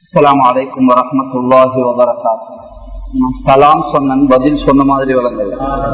அஸ்லாம் வலைக்கும் வரமத்துல்லாஹி வபரகாத்து நான் சலாம் சொன்னேன் பதில் சொன்ன மாதிரி வழங்கல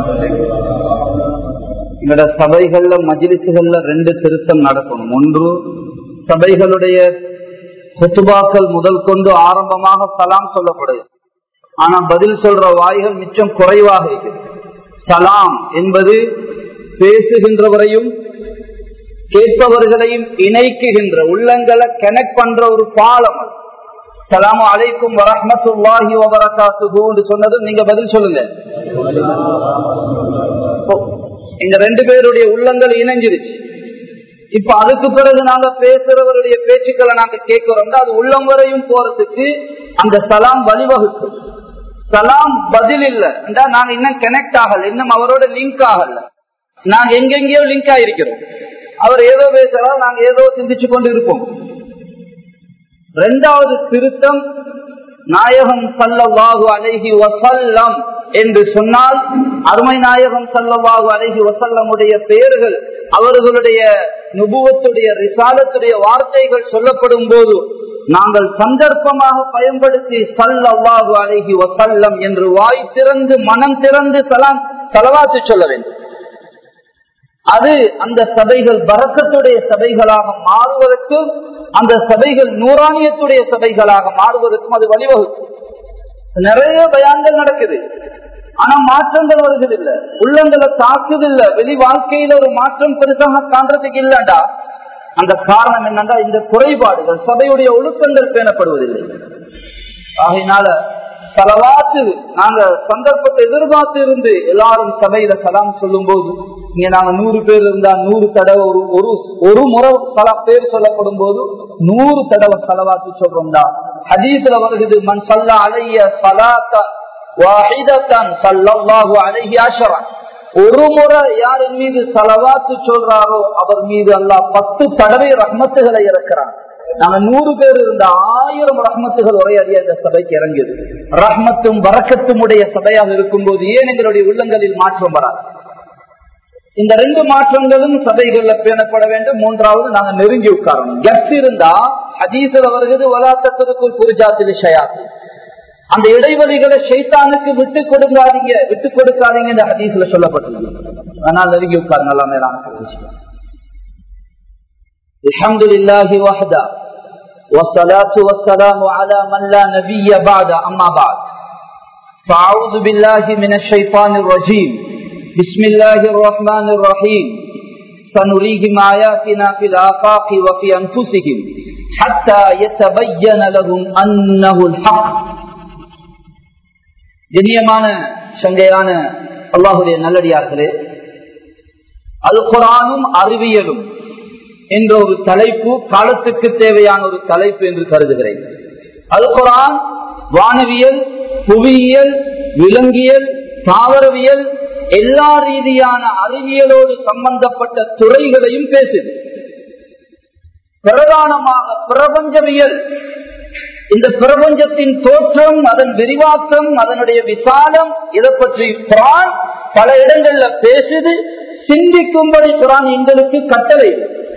எங்களோட சபைகள்ல மஜிலிசுகள்ல ரெண்டு திருத்தம் நடக்கணும் ஒன்று சபைகளுடைய கொத்துபாக்கள் முதல் கொண்டு ஆரம்பமாக சலாம் சொல்லப்படுது ஆனா பதில் சொல்ற வாய்கள் மிச்சம் குறைவாக இருக்குது சலாம் என்பது பேசுகின்றவரையும் கேட்பவர்களையும் இணைக்குகின்ற உள்ளங்களை கனெக்ட் பண்ற ஒரு பாலம் சலாமு அலைக்கும் வரமத்துல்லாஹி வபரகாத்துன்னு சொன்னதும் நீங்க பதில் சொல்லுங்க இந்த ரெண்டு பேருடைய உள்ளங்கள் இணைஞ்சிருச்சு இப்ப அதுக்கு பிறகு நாங்க பேசுறவருடைய பேச்சுக்களை நாங்க கேட்கிறோம் அது உள்ளம் வரையும் போறதுக்கு அந்த சலாம் வழிவகுக்கும் சலாம் பதில் இல்ல நாங்க இன்னும் கனெக்ட் ஆகல இன்னும் அவரோட லிங்க் ஆகல நாங்க எங்கெங்கயோ லிங்க் ஆயிருக்கிறோம் அவர் ஏதோ பேசுறாரு நாங்க ஏதோ சிந்திச்சு கொண்டு இருப்போம் இரண்டாவது திருத்தம் நாயகம் சல்லவாகு அழகி வசல்லம் என்று சொன்னால் அருமை நாயகம் சல்லவாகு அழகி வசல்லமுடைய பெயர்கள் அவர்களுடைய நுபுவத்துடைய ரிசாலத்துடைய வார்த்தைகள் சொல்லப்படும் போது நாங்கள் சந்தர்ப்பமாக பயன்படுத்தி சல்லவாகு அழகி வசல்லம் என்று வாய் திறந்து மனம் திறந்து சலாம் செலவாத்து சொல்ல வேண்டும் அது அந்த சபைகள் பறக்கத்துடைய சபைகளாக மாறுவதற்கும் அந்த சபைகள் நூறானியத்துடைய சபைகளாக மாறுவதற்கும் அது வழிவகுக்கும் நிறைய பயான்கள் நடக்குது ஆனா மாற்றங்கள் வருவதில்லை உள்ளங்களை தாக்குதில்லை வெளி வாழ்க்கையில ஒரு மாற்றம் பெருசாக காண்றதுக்கு இல்லடா அந்த காரணம் என்னன்னா இந்த குறைபாடுகள் சபையுடைய ஒழுக்கங்கள் பேணப்படுவதில்லை ஆகையினால செலவாத்து நாங்க சந்தர்ப்பத்தை எதிர்பார்த்து இருந்து எல்லாரும் சபையில சலாம் சொல்லும் போது இங்க நாங்க நூறு பேர் இருந்தா நூறு தடவை ஒரு ஒரு ஒரு முறை பல பேர் சொல்லப்படும் போது நூறு தடவை செலவாத்து சொல்றோம்டா ஹதீஸ்ல வருகிறது மண் சல்லா அலைய சலாத்த ஒரு முறை யாரின் மீது செலவாத்து சொல்றாரோ அவர் மீது அல்லாஹ் பத்து தடவை ரஹ்மத்துகளை இறக்கிறார் நாங்க நூறு பேர் இருந்த ஆயிரம் ரஹ்மத்துகள் ஒரே அடியா இந்த சபைக்கு இறங்கியது ரஹ்மத்தும் வரக்கத்தும் உடைய சபையாக இருக்கும் போது ஏன் எங்களுடைய உள்ளங்களில் மாற்றம் வராது இந்த ரெண்டு மாற்றங்களும் சபைகள்ல பேணப்பட வேண்டும் மூன்றாவது நாங்க நெருங்கி உட்காரணும் கட்ஸ் இருந்தா ஹதீசல் வருகிறது வலாத்தத்திற்குள் புரிஜாத்தில் ஷயாத்து அந்த இடைவெளிகளை ஷைத்தானுக்கு விட்டு கொடுக்காதீங்க விட்டு கொடுக்காதீங்க இந்த ஹதீஸ்ல சொல்லப்பட்டுள்ளது அதனால் நெருங்கி உட்காரு நல்லா மேலான விஷயம் الحمد لله وحده والصلاة والسلام على من لا نبي بعد أما بعد فأعوذ بالله من الشيطان الرجيم بسم الله الرحمن الرحيم سنريهم آياتنا في الآفاق وفي أنفسهم حتى يتبين لهم أنه الحق கண்ணியமான சங்கையான அல்லாஹுடைய நல்லடியார்களே அது குரானும் அறிவியலும் என்ற ஒரு தலைப்பு காலத்துக்கு தேவையான ஒரு தலைப்பு என்று கருதுகிறேன் அது குரான் வானவியல் புவியியல் விலங்கியல் தாவரவியல் எல்லா ரீதியான அறிவியலோடு சம்பந்தப்பட்ட துறைகளையும் பேசுது பிரதானமாக பிரபஞ்சவியல் இந்த பிரபஞ்சத்தின் தோற்றம் அதன் விரிவாக்கம் அதனுடைய விசாலம் இதை பற்றி குரான் பல இடங்கள்ல பேசுது சிந்திக்கும்படி குரான் எங்களுக்கு கட்டளை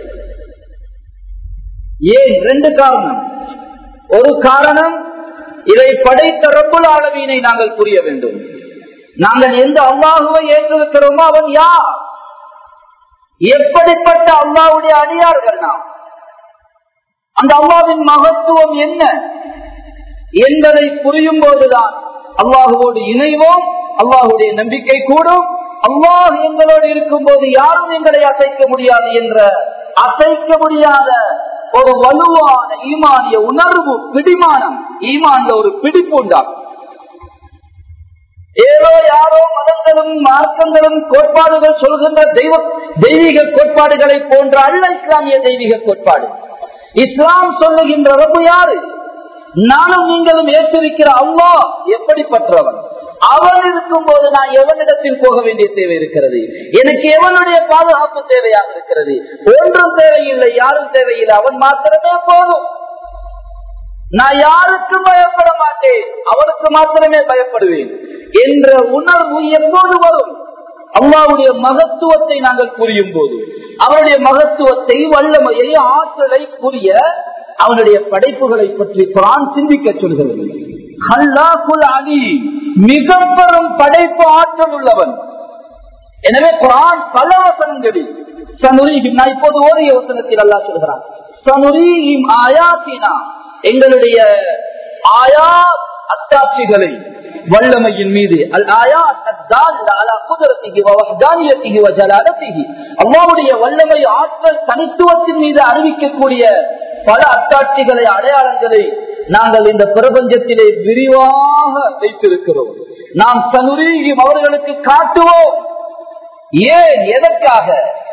ஏன் ரெண்டு காரணம் ஒரு காரணம் இதை படைத்த ரப்புல் ஆலமீனை நாங்கள் புரிய வேண்டும் நாங்கள் எந்த அல்லாஹுவை ஏற்றிருக்கிறோமோ அவன் யார் எப்படிப்பட்ட அல்லாவுடைய அடியார்கள் நாம் அந்த அல்லாவின் மகத்துவம் என்ன என்பதை புரியும் போதுதான் அல்லாஹுவோடு இணைவோம் அல்லாஹுடைய நம்பிக்கை கூடும் அல்லாஹ் எங்களோடு இருக்கும் போது யாரும் எங்களை அசைக்க முடியாது என்ற அசைக்க முடியாத ஒரு வலுவான ஈமானிய உணர்வு பிடிமானம் ஈமான்ல ஒரு பிடிப்பு உண்டாகும் ஏதோ யாரோ மதங்களும் மார்க்கங்களும் கோட்பாடுகள் சொல்கின்ற தெய்வ தெய்வீக கோட்பாடுகளை போன்ற அல்ல இஸ்லாமிய தெய்வீக கோட்பாடு இஸ்லாம் சொல்லுகின்ற ரப்பு யாரு நானும் நீங்களும் ஏற்றிருக்கிற அல்லா எப்படிப்பட்டவன் அவன் இருக்கும் போது நான் எவனிடத்தில் போக வேண்டிய தேவை இருக்கிறது எனக்கு எவனுடைய பாதுகாப்பு தேவையாக இருக்கிறது ஒன்றும் தேவையில்லை யாரும் தேவையில்லை அவன் மாத்திரமே போதும் நான் யாருக்கும் பயப்பட மாட்டேன் அவனுக்கு மாத்திரமே பயப்படுவேன் என்ற உணர்வு எப்போது வரும் அல்லாவுடைய மகத்துவத்தை நாங்கள் புரியும் போது அவருடைய மகத்துவத்தை வல்லமையை ஆற்றலை புரிய அவனுடைய படைப்புகளை பற்றி குரான் சிந்திக்க சொல்கிறது ஹல்லாக்குல் அலி மிக பெரும் படைப்பு ஆற்றல் உள்ளவன் எனவே குரான் பல வசனங்களில் சனுரீஹிம் நான் இப்போது ஓரிய வசனத்தில் அல்லா சொல்கிறான் சனுரீஹிம் ஆயாத்தினா எங்களுடைய ஆயா அத்தாட்சிகளை வல்லமையின் மீது அல் ஆயாத் அத்தால்ல அலா குதரத்திஹி வ வஹ்தானியத்திஹி வ ஜலாலத்திஹி அல்லாஹ்வுடைய வல்லமை ஆற்றல் தனித்துவத்தின் மீது அறிவிக்கக்கூடிய பல அத்தாட்சிகளை அடையாளங்களை நாங்கள் இந்த பிரபஞ்சத்திலே விரிவாக வைத்திருக்கிறோம் நாம் சனுரீகிம் அவர்களுக்கு காட்டுவோம் ஏன் எதற்காக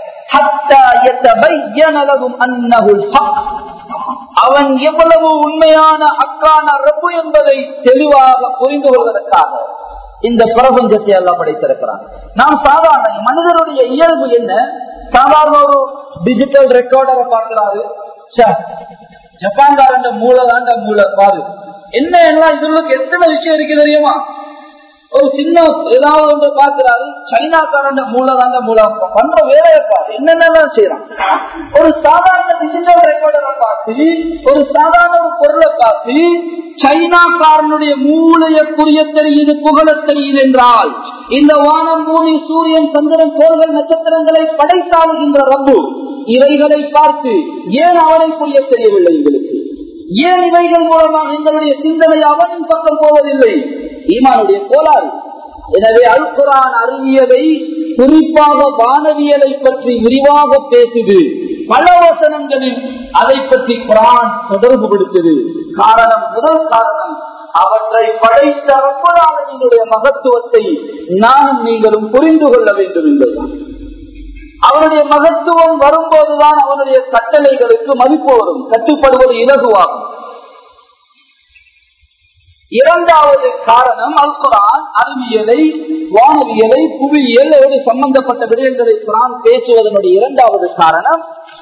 அவன் எவ்வளவு உண்மையான அக்கான ரப்பு என்பதை தெளிவாக புரிந்து கொள்வதற்காக இந்த பிரபஞ்சத்தை எல்லாம் படைத்திருக்கிறான் நாம் சாதாரண மனிதனுடைய இயல்பு என்ன சாதாரண ஒரு டிஜிட்டல் ரெக்கார்டரை பார்க்கிறாரு ஜப்பான்காரண்ட மூளை தாண்ட மூளை பாரு என்ன எல்லாம் இதுக்கு எத்தனை விஷயம் இருக்கு தெரியுமா ஒரு சின்ன ஏதாவது ஒன்று பார்க்கிறாரு சைனாக்காரண்ட மூளை தாண்ட மூளை பண்ற வேலையை பாரு என்னென்னலாம் செய்யறான் ஒரு சாதாரண டிஜிட்டல் ரெக்கார்டரை பார்த்து ஒரு சாதாரண ஒரு பொருளை பார்த்து சைனாக்காரனுடைய மூளைய புரிய தெரியுது புகழ தெரியுது என்றால் இந்த வானம் பூமி சூரியன் சந்திரன் கோள்கள் நட்சத்திரங்களை படைத்தாளுகின்ற ரப்பு இவைகளை பார்த்து ஏன் அவனை புரிய தெரியவில்லை எங்களுக்கு ஏன் இவைகள் மூலமாக எங்களுடைய சிந்தனை அவனின் பக்கம் போவதில்லை ஈமானுடைய கோளாறு எனவே அல்குரான் அறிவியலை குறிப்பாக வானவியலை பற்றி விரிவாக பேசுது பல வசனங்களில் அதை பற்றி குரான் தொடர்பு கொடுத்தது காரணம் முதல் காரணம் அவற்றை படைத்த ரப்பராளனுடைய மகத்துவத்தை நானும் நீங்களும் புரிந்து கொள்ள வேண்டும் என்பதுதான் அவனுடைய மகத்துவம் வரும்போதுதான் அவனுடைய கட்டளைகளுக்கு மதிப்பு வரும் கட்டுப்படுவது இலகுவாகும் இரண்டாவது காரணம் அல் குரான் அறிவியலை வானவியலை புவியியலோடு சம்பந்தப்பட்ட விடயங்களை குரான் பேசுவதனுடைய இரண்டாவது காரணம்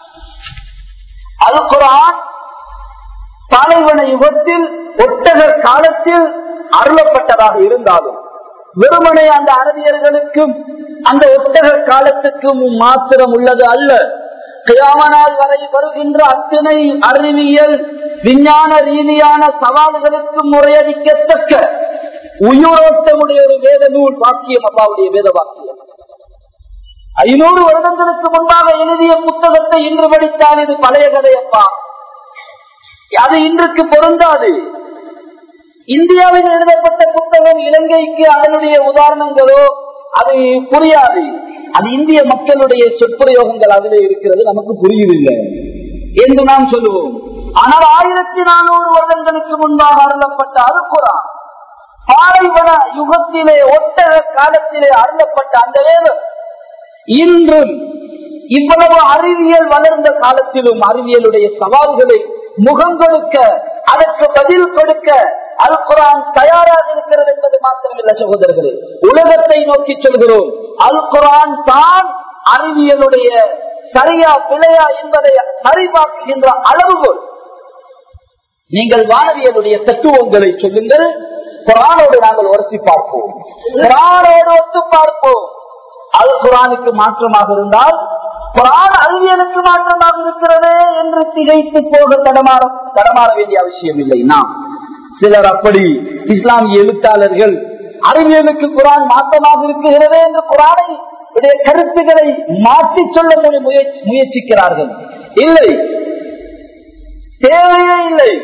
அல் குரான் பாலைவன யுகத்தில் ஒட்டக காலத்தில் அருளப்பட்டதாக இருந்தாலும் வெறுமனே அந்த அறிவியல்களுக்கும் அந்த ஒட்டக காலத்துக்கும் மாத்திரம் உள்ளது அல்ல கியாமனால் வரை வருகின்ற அத்தனை அறிவியல் விஞ்ஞான ரீதியான சவால்களுக்கு முறையடிக்கத்தக்க உயிரோட்டமுடைய ஒரு வேத நூல் வாக்கியம் அல்லாவுடைய வேத வாக்கியம் ஐநூறு வருடங்களுக்கு முன்பாக எழுதிய புத்தகத்தை இன்று படித்தால் இது பழைய கதையப்பா அது இன்றுக்கு பொருந்தாது இந்தியாவில் எழுதப்பட்ட புத்தகம் இலங்கைக்கு அதனுடைய உதாரணங்களோ அது புரியாது அது இந்திய மக்களுடைய சொற்பிரயோகங்கள் அதில் இருக்கிறது நமக்கு புரியுதில்லை என்று நாம் சொல்லுவோம் ஆனால் ஆயிரத்தி நானூறு வருடங்களுக்கு முன்பாக அருளப்பட்ட அருக்குறான் பாலைவன யுகத்திலே ஒட்டக காலத்திலே அருளப்பட்ட அந்த வேதம் இன்றும் இவ்வளவு அறிவியல் வளர்ந்த காலத்திலும் அறிவியலுடைய சவால்களை முகம் கொடுக்க அதற்கு பதில் கொடுக்க அல் குரான் தயாராக இருக்கிறது என்பது மாத்திரமில்ல சகோதரர்களே உலகத்தை நோக்கி சொல்கிறோம் அல் குரான் தான் அறிவியலுடைய சரியா பிழையா என்பதை சரிபார்க்கின்ற அளவுகோல் நீங்கள் வானவியலுடைய தத்துவங்களை சொல்லுங்கள் குரானோடு நாங்கள் உரசி பார்ப்போம் குரானோடு ஒத்து பார்ப்போம் அல் குரானுக்கு மாற்றமாக இருந்தால் குரான் அறிவியலுக்கு மாற்றமாக இருக்கிறது என்று திகைத்து போக தடமாற தடமாற வேண்டிய அவசியம் இல்லை நாம் சிலர் அப்படி இஸ்லாமிய எழுத்தாளர்கள் அறிவியலுக்கு குரான் மாற்றமாக இருக்கிறது என்று குரானை உடைய கருத்துக்களை மாற்றி சொல்ல முயற்சி முயற்சிக்கிறார்கள் இல்லை தேவையே இல்லை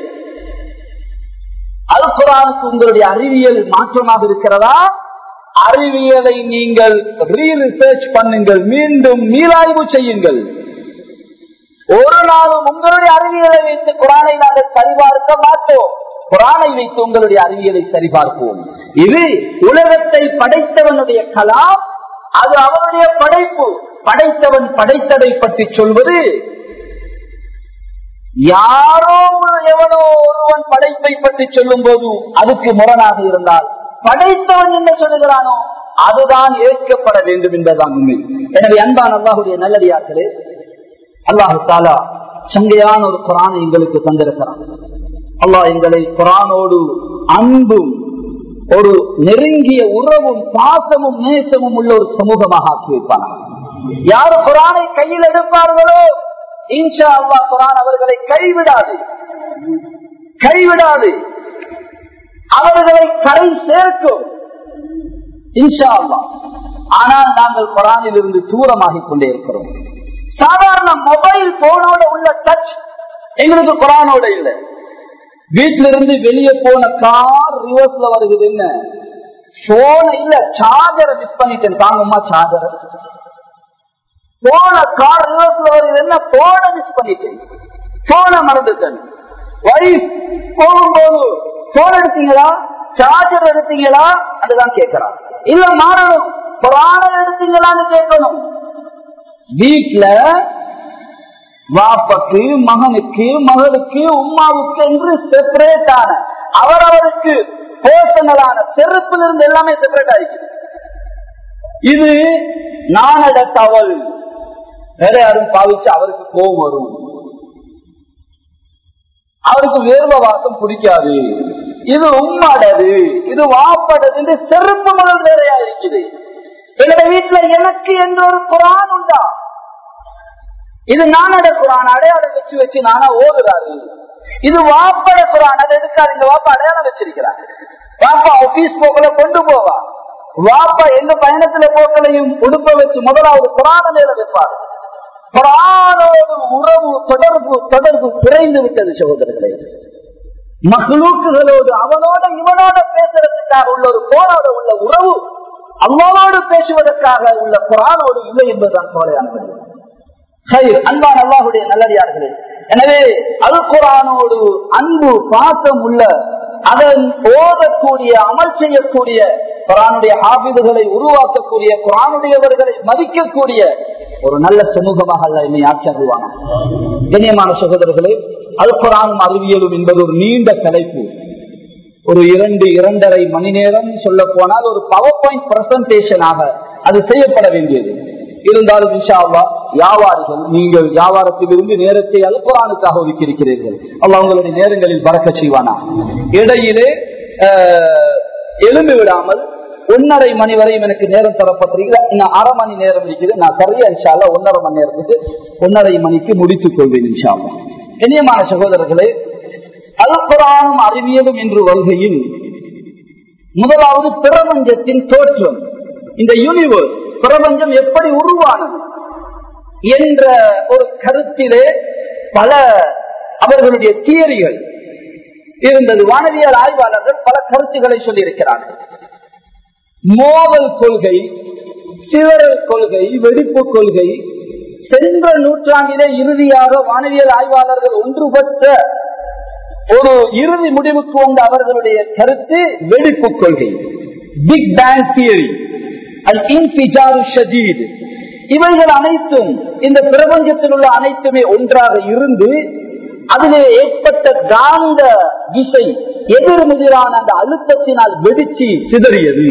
அல் குரானுக்கு உங்களுடைய அறிவியல் மாற்றமாக இருக்கிறதா அறிவியலை நீங்கள் ரீரிசர்ச் பண்ணுங்கள் மீண்டும் மீளாய்வு செய்யுங்கள் ஒரு நாளும் உங்களுடைய அறிவியலை வைத்து குரானை நாங்கள் சரிபார்க்க மாட்டோம் குரானை வைத்து உங்களுடைய அறிவியலை சரிபார்ப்போம் இது உலகத்தை படைத்தவனுடைய கலாம் அது அவனுடைய படைப்பு படைத்தவன் படைத்ததை பற்றி சொல்வது யாரோ எவனோ ஒருவன் படைப்பை பற்றி சொல்லும் போது அதுக்கு முரணாக இருந்தால் படைத்தவன் என்ன சொல்லுகிறானோ அதுதான் ஏற்கப்பட வேண்டும் என்பதுதான் உண்மை எனவே அன்பான் அல்லாஹுடைய நல்லடியார்களே அல்லாஹு தாலா சங்கையான ஒரு குரானை எங்களுக்கு தந்திருக்கிறான் அல்லாஹ் எங்களை குரானோடு அன்பும் ஒரு நெருங்கிய உறவும் பாசமும் நேசமும் உள்ள ஒரு சமூகமாக ஆக்கி வைப்பான யார் குரானை கையில் எடுப்பார்களோ இன்ஷா அல்லா குரான் அவர்களை கைவிடாது கைவிடாது அவர்களை கரை சேர்க்கும் இன்ஷா அல்லாஹ். ஆனால் நாங்கள் குரானில் இருந்து தூரமாகிக் கொண்டே இருக்கிறோம் சாதாரண மொபைல் போனோட உள்ள டச் எங்களுக்கு குரானோட இல்லை வீட்டில இருந்து வெளியே போன கார் ரிவர்ஸ்ல வருகிறது என்ன போன இல்ல சார்ஜரை மிஸ் பண்ணிட்டேன் தாங்கம்மா சார்ஜர் போன கார் ரிவர்ஸ்ல வருகிறது என்ன போன மிஸ் பண்ணிட்டேன் போன மறந்துட்டேன் வைஃப் போகும்போது போன் எடுத்தீங்களா சார்ஜர் எடுத்தீங்களா அதுதான் கேட்கிறான் இல்ல மாறணும் புராணம் எடுத்தீங்களான்னு கேட்கணும் வீட்டுல வாப்பக்கு மகனுக்கு மகளுக்கு உமாவுக்கு என்று செப்பரேட்டான அவரவருக்கு பேர்சனலான செருப்பில் இருந்து எல்லாமே செப்பரேட் ஆயிடுச்சு இது நானட தவள் வேற யாரும் பாவிச்சு அவருக்கு கோபம் வரும் அவருக்கு வேர்வ வாசம் பிடிக்காது இது உம்மாடது இது வாப்படது என்று செருப்பு முதல் வேறையா இருக்குது எங்க வீட்டுல எனக்கு என்ற ஒரு குரான் உண்டா இது நானட குரான் அடையாளம் வச்சு வச்சு நானா ஓதுறாரு இது வாப்பட குரான் அதை எடுக்காது இந்த வாப்பா அடையாளம் வச்சிருக்கிறார் வாப்பா ஆபீஸ் போக்கல கொண்டு போவா வாப்பா எங்க பயணத்துல போக்கலையும் உடுப்ப வச்சு முதலாவது குரான மேல வைப்பாரு குரானோடு உறவு தொடர்பு தொடர்பு குறைந்து விட்டது சகோதரர்களே மகளுக்குகளோடு அவனோட இவனோட பேசுறதுக்காக உள்ள ஒரு போனோட உள்ள உறவு அல்லாவோடு பேசுவதற்காக உள்ள குரானோடு இல்லை என்பதுதான் கவலையானது சரி, அன்பான அல்லாஹுடைய நல்லடியார்களே எனவே அல் குரானோடு அன்பு பாசம் உள்ள அதன் ஓதக்கூடிய அமல் செய்யக்கூடிய குரானுடைய ஆபிதுகளை உருவாக்கக்கூடிய குரானுடையவர்களை மதிக்கக்கூடிய ஒரு நல்ல சமூகமாக அல்ல என்னை ஆட்சியாகுவான கண்ணியமான சகோதரர்களே அல் குரானும் அறிவியலும் என்பது ஒரு நீண்ட தலைப்பு ஒரு இரண்டு இரண்டரை மணி நேரம் சொல்ல போனால் ஒரு பவர் பாயிண்ட் பிரசன்டேஷனாக அது செய்யப்பட வேண்டியது இருந்தாலும் இன்ஷா அல்லாஹ் வியாபாரிகள் நீங்கள் வியாபாரத்திலிருந்து நேரத்தை அல்குரானுக்காக ஒதுக்கியிருக்கிறீர்கள் அல்லாஹ் உங்களுடைய நேரங்களில் பறக்க செய்வானா இடையிலே ஆஹ், எழுந்து விடாமல் ஒன்னரை மணி வரையும் எனக்கு நேரம் தரப்பட்டிருக்கு இன்னும் அரை மணி நேரம் இருக்குது நான் சரியா இன்ஷா அல்லாஹ் ஒன்னரை மணி நேரத்துக்கு ஒன்னரை மணிக்கு முடித்துக் கொள்வேன் இன்ஷா அல்லாஹ். கண்ணியமான சகோதரர்களே அல்குரானும் அறிவியலும் என்று வருகையில் முதலாவது பிரபஞ்சத்தின் தோற்றம் இந்த யூனிவர்ஸ் பிரபஞ்சம் எப்படி உருவானது என்ற ஒரு கருத்திலே பல அவர்களுடைய தியரிகள் இருந்தது வானவியல் ஆய்வாளர்கள் பல கருத்துக்களை சொல்லியிருக்கிறார்கள் மோதல் கொள்கை சிதறல் கொள்கை வெடிப்பு கொள்கை சென்ற நூற்றாண்டிலே இறுதியாக வானவியல் ஆய்வாளர்கள் ஒன்றுபட்ட ஒரு இறுதி முடிவுக்கு வந்த அவர்களுடைய கருத்து வெடிப்பு கொள்கை பிக் பேங் தியரி அல் இன்பிஜாரு ஷதீத் இவைகள் அனைத்தும் இந்த பிரபஞ்சத்தில் உள்ள அனைத்துமே ஒன்றாக இருந்து அதிலே ஏற்பட்ட காந்த விசை எதிர்முதிரான அந்த அழுத்தத்தினால் வெடிச்சு சிதறியது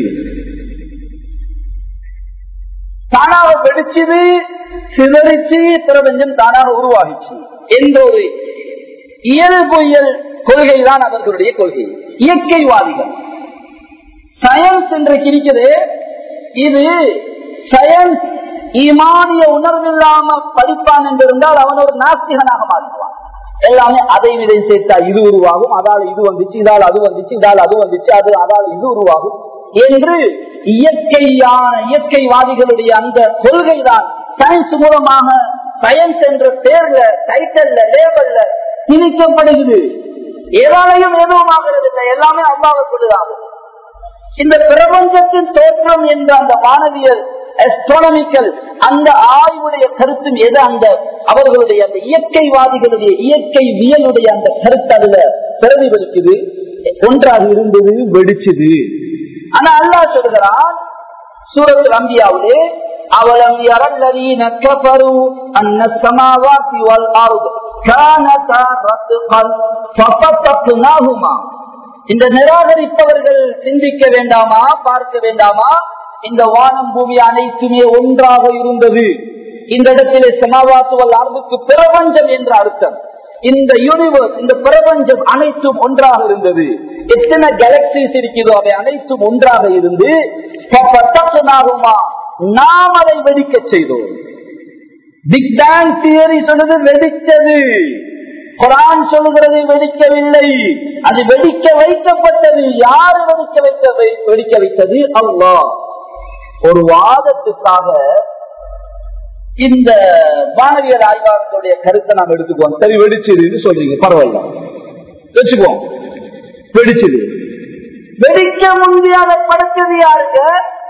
தானாக வெடிச்சது சிதறிச்சு பிரபஞ்சம் தானாக உருவாகிச்சு என்ற ஒரு இயல்புயல் கொள்கைதான் அவர்களுடைய கொள்கை இயற்கைவாதிகள் சயின்ஸ் என்று இருக்கிறது இது சயின்ஸ் ஈமானிய உணர்வில்லாம படிப்பான் என்றிருந்தால் அவன் ஒரு நாஸ்திகனாக மாறிடுவான் எல்லாமே அதை இதை சேர்த்தா இது உருவாகும் அதால் இது வந்துச்சு இதால் அது வந்துச்சு இதால் அது வந்துச்சு அது அதால் இது உருவாகும் என்று இயற்கையான இயற்கைவாதிகளுடைய அந்த கொள்கைதான் சயின்ஸ் மூலமாக சயின்ஸ் என்ற பேர்ல டைட்டல்ல லேபல்ல திணிக்கப்படுகிறது ஏதாலையும் எதுவும் ஆகிறது இல்லை எல்லாமே அல்லாவுக்குள்ளதாகும் இந்த பிரபஞ்சத்தின் தோற்றம் என்ற அந்த வானவியல் அஸ்ட்ரானமிக்கல் அந்த ஆய்வுடைய கருத்தும் எது அந்த அவர்களுடைய அந்த இயற்கைவாதிகளுடைய இயற்கை வியலுடைய அந்த கருத்து அதுல பிரதிபலிக்குது ஒன்றாக இருந்தது வெடிச்சது ஆனா அல்லாஹ் சொல்கிறான் சூரத்தில் அம்பியாவிலே அவலம் يرى كفروا أن السماوات والأرض كانتا رتقا ففتقناهما இந்த நிராகரிப்பவர்கள் சிந்திக்க வேண்டாமா பார்க்க வேண்டாமா இந்த வானம் பூமி அனைத்துமே ஒன்றாக இருந்தது இந்த இடத்திலே சமாவாத்துவல் அர்வுக்கு பிரபஞ்சம் என்ற அர்த்தம் இந்த யூனிவர்ஸ் இந்த பிரபஞ்சம் அனைத்தும் ஒன்றாக இருந்தது எத்தனை கேலக்சிஸ் இருக்கிறதோ அவை அனைத்தும் ஒன்றாக இருந்து பத்தனாகுமா நாம் அதை வெடிக்க செய்தோம் பிக் பேங் தியரி சொன்னது வெடித்தது குரான் சொல்லுகிறது வெடிக்கவில்லை அது வெடிக்க வைக்கப்பட்டது யாரு வெடிக்க வைக்க வை- வெடிக்க வைத்தது அல்லாஹ் ஒரு வாதத்துக்காக இந்த வானவியல் ஆய்வாளர்களுடைய கருத்தை நாம் எடுத்துக்குவோம் சரி வெடிச்சதுன்னு சொல்றீங்க பரவாயில்ல வச்சுக்குவோம் வெடிச்சது வெடிக்க முந்தியாத படைச்சது யாருங்க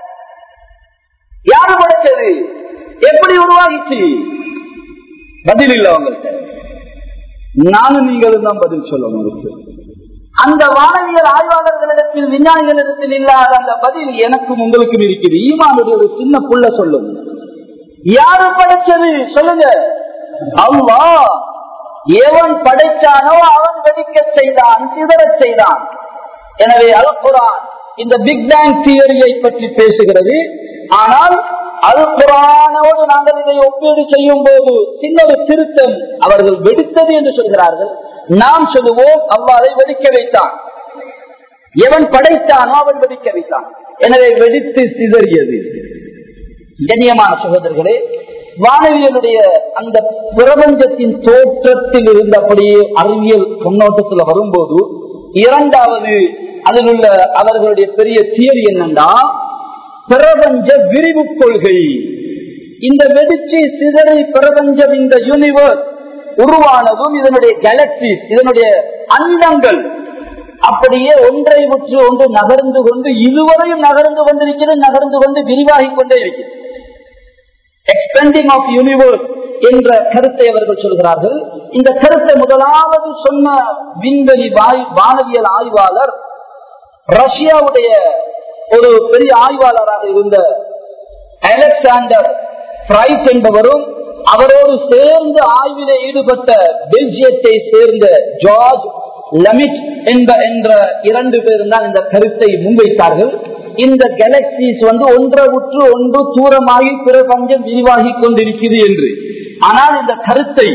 யாரு படைச்சது எப்படி உருவாகிச்சு பதில் இல்ல அவங்கள்ட்ட நானும் நீங்களும் தான் பதில் சொல்லணும் அதுக்கு. அந்த வானவியல் ஆய்வாளர்களிடத்தில் விஞ்ஞானிகளிடத்தில் இல்லாத அந்த பதில் எனக்கும் உங்களுக்கும் இருக்குது ஈமானுடைய ஒரு சின்ன புள்ள சொல்லும் யாரு படைச்சது சொல்லுங்க அல்லாஹ் எவன் படைச்சானோ அவன் வெடிக்க செய்தான் சிதறச் செய்தான் எனவே அல் குரான் இந்த பிக் பேங் தியரியை பற்றி பேசுகிறது ஆனால் அல் குரானோடு நாங்கள் இதை ஒப்பீடு செய்யும் போது சின்ன ஒரு திருத்தம் அவர்கள் வெடித்தது என்று சொல்கிறார்கள் நாம் சொல்லுவோம் அல்லாஹ் அதை வெடிக்க வைத்தான் எவன் படைத்தானோ அவன் வெடிக்க வைத்தான் எனவே வெடித்து சிதறியது கண்ணியமான சகோதரர்களே வானவியலுடைய அந்த பிரபஞ்சத்தின் தோற்றத்தில் இருந்தபடியே அறிவியல் கண்ணோட்டத்தில் வரும்போது இரண்டாவது அதில் உள்ள அவர்களுடைய பெரிய தியரி என்னன்னா பிரபஞ்ச விரிவு கொள்கை இந்த வெடிச்சு சிதறி பிரபஞ்சம் இந்த யூனிவர்ஸ் உருவானதும் இதனுடைய கேலக்சிஸ் இதனுடைய அண்டங்கள் அப்படியே ஒன்றை விற்று ஒன்று நகர்ந்து கொண்டு இதுவரையும் நகர்ந்து கொண்டிருக்கிறது நகர்ந்து கொண்டு விரிவாகிக் கொண்டே இருக்கிறது எக்ஸ்பெண்டிங் ஆஃப் யூனிவர்ஸ் என்ற கருத்தை அவர்கள் சொல்கிறார்கள் இந்த கருத்தை முதலாவது சொன்ன விண்வெளி வாய்- வானவியல் ஆய்வாளர் ரஷ்யாவுடைய ஒரு பெரிய ஆய்வாளராக இருந்த அலெக்சாண்டர் பிரைட் என்பவரும் அவரோடு சேர்ந்து ஆய்விலே ஈடுபட்ட பெல்ஜியத்தை சேர்ந்த ஜார்ஜ் லமிட் என்ப என்ற இரண்டு பேரும் தான் இந்த கருத்தை முன்வைத்தார்கள் இந்த கேலக்சிஸ் வந்து ஒன்றை உற்று ஒன்று தூரமாகி பிரபஞ்சம் விரிவாகி கொண்டிருக்கிறது என்று ஆனால் இந்த கருத்தை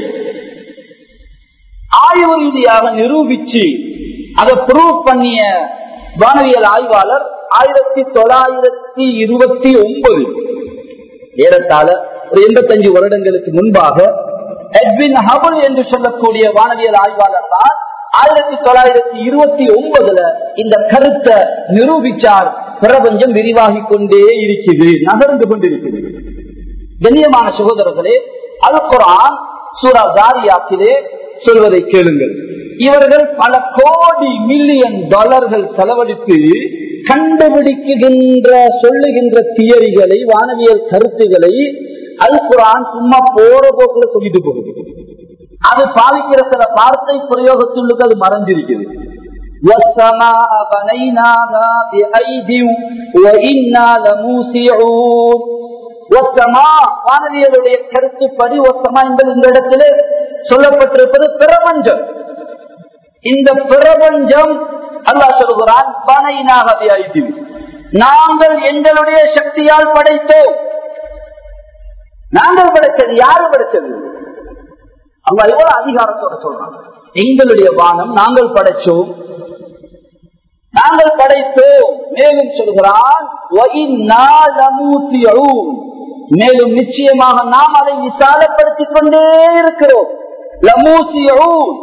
ஆய்வு ரீதியாக நிரூபிச்சு அதை ப்ரூவ் பண்ணிய வானவியல் ஆய்வாளர் ஆயிரத்தி தொள்ளாயிரத்தி இருபத்தி ஒன்பது ஏறத்தாழ ஒரு எண்பத்தஞ்சு வருடங்களுக்கு முன்பாக எட்வின் ஹபுல் என்று சொல்லக்கூடிய வானவியல் ஆய்வாளர் தான் ஆயிரத்தி தொள்ளாயிரத்தி இருபத்தி ஒன்பதுல இந்த கருத்தை நிரூபிச்சார் பிரபஞ்சம் விரிவாகிக் கொண்டே இருக்குது நகர்ந்து கொண்டிருக்கிறது கண்ணியமான சகோதரர்களே அல் குரான் சூரா தாரியாத்திலே சொல்வதை கேளுங்கள் இவர்கள் பல கோடி மில்லியன் டாலர்கள் செலவழித்து கண்டுபிடிக்குகின்ற சொல்லுகின்ற தியரிகளை வானவியல் கருத்துக்களை அல் குரான் சும்மா போற போக்குல சொல்லிட்டு போகுது அது பாதிக்கிற சில வார்த்தை பிரயோகத்துள்ளுக்கு அது மறைஞ்சிருக்குது وَالسَّمَاءَ بَنَيْنَاهَا بِأَيْدٍ وَإِنَّا لَمُوسِعُونَ ஒத்தமா வானவியலுடைய கருத்துப்படி ஒத்தமா என்பது இந்த இடத்திலே சொல்லப்பட்டிருப்பது பிரபஞ்சம் இந்த பிரபஞ்சம் அல்லாஹ் சொல்கிறான் பனைனாக வியாய்த்து நாங்கள் எங்களுடைய சக்தியால் படைத்தோம் நாங்கள் படைத்தது யாரு படைத்தது அல்லாஹ் எவ்வளவு அதிகாரத்தோட சொல்றான் எங்களுடைய வானம் நாங்கள் படைச்சோம் நாங்கள் படைத்தோம் மேலும் சொல்கிறான் "வஇன்னா லமூசியூன்." மேலும் நிச்சயமாக நாம் அதை விசாலப்படுத்திக் கொண்டே இருக்கிறோம் லமூசியூன்.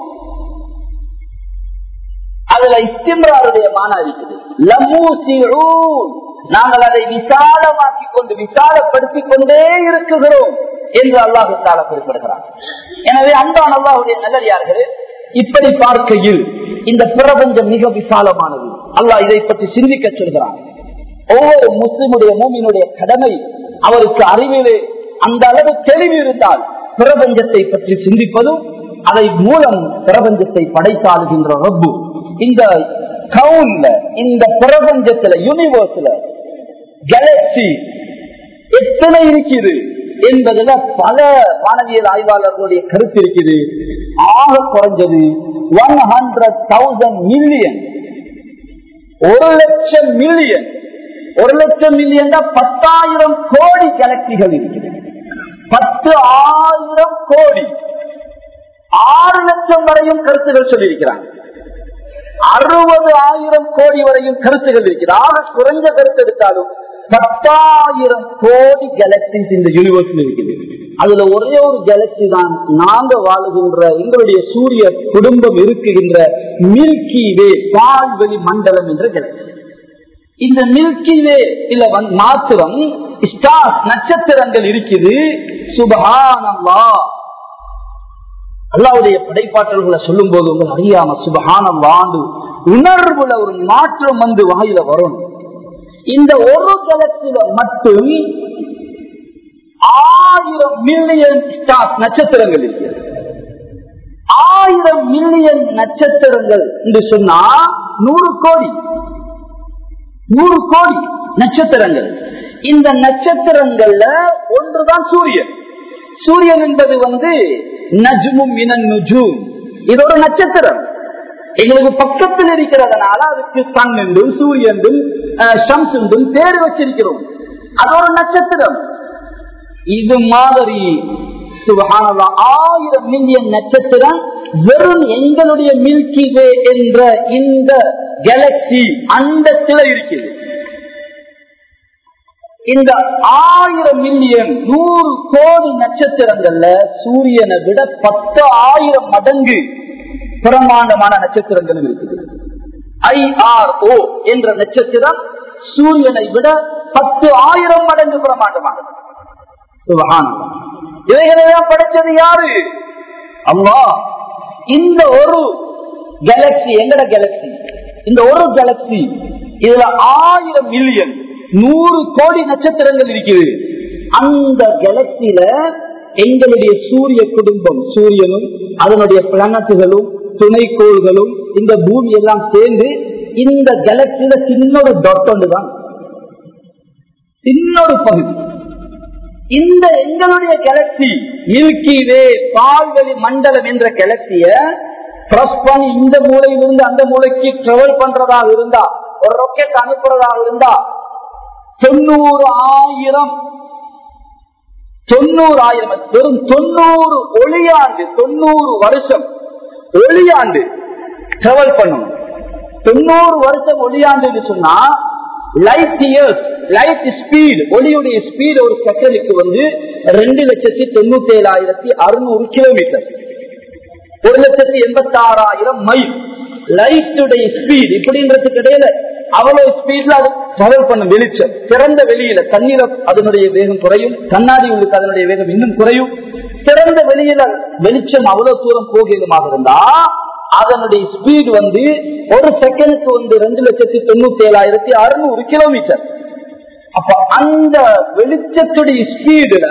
அதுல இஸ்திம்ராருடைய மான இருக்குது லமூசியூன். நாங்கள் அதை விசாலமாக்கி கொண்டு விசாலப்படுத்திக் கொண்டே இருக்குகிறோம் என்று அல்லாஹு தாலா குறிப்பிடுகிறார் எனவே அன்பான் அல்லாஹுடைய நல்லடியார்களே இப்படி பார்க்கையில் இந்த பிரபஞ்சம் மிக விசாலமானது அல்லாஹ் இதை பற்றி சிந்திக்க சொல்கிறான் ஒவ்வொரு முஸ்லிமுடைய மூமியினுடைய கடமை அவருக்கு அறிவிலே அந்த அளவு தெளிவு இருந்தால் பிரபஞ்சத்தை பற்றி சிந்திப்பதும் அதை மூலம் பிரபஞ்சத்தை படைத்தாளுகின்ற ரப்பு இந்த கவுன்ல இந்த பிரபஞ்சத்துல யூனிவர்ஸ்ல கேலக்சி எத்தனை இருக்குது என்பதுல பல வானவியல் ஆய்வாளர்களுடைய கருத்து இருக்குது ஆக குறைஞ்சது ஒன் ஹண்ட்ரட் தௌசண்ட் மில்லியன் ஒரு லட்சம் மில்லியன் ஒரு லட்சம் மில்லியன் தான் பத்தாயிரம் கோடி கேலக்சிகள் இருக்குது பத்து ஆயிரம் கோடி ஆறு லட்சம் வரையும் கருத்துகள் சொல்லியிருக்கிறாங்க அறுபது ஆயிரம் கோடி வரையும் கருத்துகள் இருக்குது ஆக குறைஞ்ச கருத்து எடுத்தாலும் பத்தாயிரம் கோடி கேலக்சிஸ் இந்த யூனிவர்ஸில் இருக்குது அதுல ஒரே ஒரு கேலக்சி தான் நாங்க வாழுகின்ற எங்களுடைய சூரிய குடும்பம் இருக்குகின்ற மில்கி வே பால்வெளி மண்டலம் என்ற கேலக்சி இந்த மில்கி வே இல்ல மாத்திரம் ஸ்டார்ஸ் நட்சத்திரங்கள் இருக்குது சுபஹானல்லா அல்லாவுடைய படைப்பாற்றல்களை சொல்லும் போது உங்கள் அறியாம சுபஹானம் வாண்டு உணர்வுல ஒரு மாற்றம் வந்து வாயில வரும் இந்த ஒரு கலத்தில மட்டும் ஆயிரம் மில்லியன் ஸ்டார்ஸ் நட்சத்திரங்கள் இருக்கிறது ஆயிரம் மில்லியன் நட்சத்திரங்கள் என்று சொன்னா நூறு கோடி நூறு கோடி நட்சத்திரங்கள் இந்த நட்சத்திரங்கள்ல ஒன்றுதான் சூரியன் சூரியன் என்பது வந்து நஜ்மும் இனன் நுஜூம் இது ஒரு நட்சத்திரம் எங்களுக்கு பக்கத்தில் இருக்கிறதுனால அதுக்கு சன் என்றும் சூரியன் ஷம்ஸ் என்றும் பேர் வச்சிருக்கிறோம் அது ஒரு நட்சத்திரம் இது மாதிரி சுபகானதா ஆயிரம் மில்லியன் நட்சத்திரம் வெறும் எங்களுடைய மில்கி வே என்ற இந்த கேலக்சி அண்டத்தில் இருக்குது இந்த ஆயிரம் மில்லியன் நூறு கோடி நட்சத்திரங்கள்ல சூரியனை விட பத்து ஆயிரம் மடங்கு பிரமாண்டமான நட்சத்திரங்களும் இருக்குது ஐஆர்ஓ என்ற நட்சத்திரம் சூரியனை விட பத்து ஆயிரம் மடங்கு பிரமாண்டமானது இவைகளெல்லாம் படைச்சது யாரு அம்மா இந்த ஒரு கேலக்சி எங்கட கேலக்சி இந்த ஒரு கேலக்சி இதுல ஆயிரம் மில்லியன் நூறு கோடி நட்சத்திரங்கள் இருக்குது அந்த கேலக்சியில எங்களுடைய சூரிய குடும்பம் சூரியனும் அதனுடைய பிளானட்டுகளும் துணைக்கோள்களும் இந்த பூமி எல்லாம் சேர்ந்து இந்த கேலக்சியில சின்னொரு டாட் ஒன்று தான் சின்னொரு பகுதி இந்த எங்களுடைய கேலக்சி மில்கி வே பால்வெளி மண்டலம் என்ற கேலக்சிய கிராஸ் பண்ணி இந்த மூலையிலிருந்து அந்த மூலைக்கு டிராவல் பண்றதாக இருந்தா ஒரு ராக்கெட் அனுப்புறதாக இருந்தா தொண்ணூறு ஆயிரம் தொண்ணூறு ஆயிரம் வெறும் தொண்ணூறு ஒளியாண்டு தொண்ணூறு வருஷம் ஒளியாண்டு டிராவல் பண்ணணும் தொண்ணூறு வருஷம் ஒளியாண்டு சொன்னா லைட் இயர்ஸ் லைட் ஸ்பீட் ஒளியுடைய ஸ்பீட் ஒரு செகண்டுக்கு வந்து ரெண்டு லட்சத்தி தொண்ணூத்தி ஏழாயிரத்தி அறுநூறு கிலோமீட்டர் ஒரு லட்சத்தி எண்பத்தி ஆறாயிரம் மைல் லைட்டுடைய ஸ்பீட் இப்படின்றதுக்கு இடையில அவ்வளவு ஸ்பீட்ல அது டிராவல் பண்ணும் வெளிச்சம் திறந்த வெளியில தண்ணீர அதனுடைய வேகம் குறையும் கண்ணாடி உள்ளுக்கு அதனுடைய வேகம் இன்னும் குறையும் திறந்த வெளியில வெளிச்சம் அவ்வளவு தூரம் போகிறதுமாக இருந்தா அதனுடைய ஸ்பீடு வந்து ஒரு செகண்டுக்கு வந்து ரெண்டு லட்சத்தி தொண்ணூத்தி ஏழாயிரத்தி அறுநூறு கிலோமீட்டர் அப்ப அந்த வெளிச்சத்துடைய ஸ்பீடுல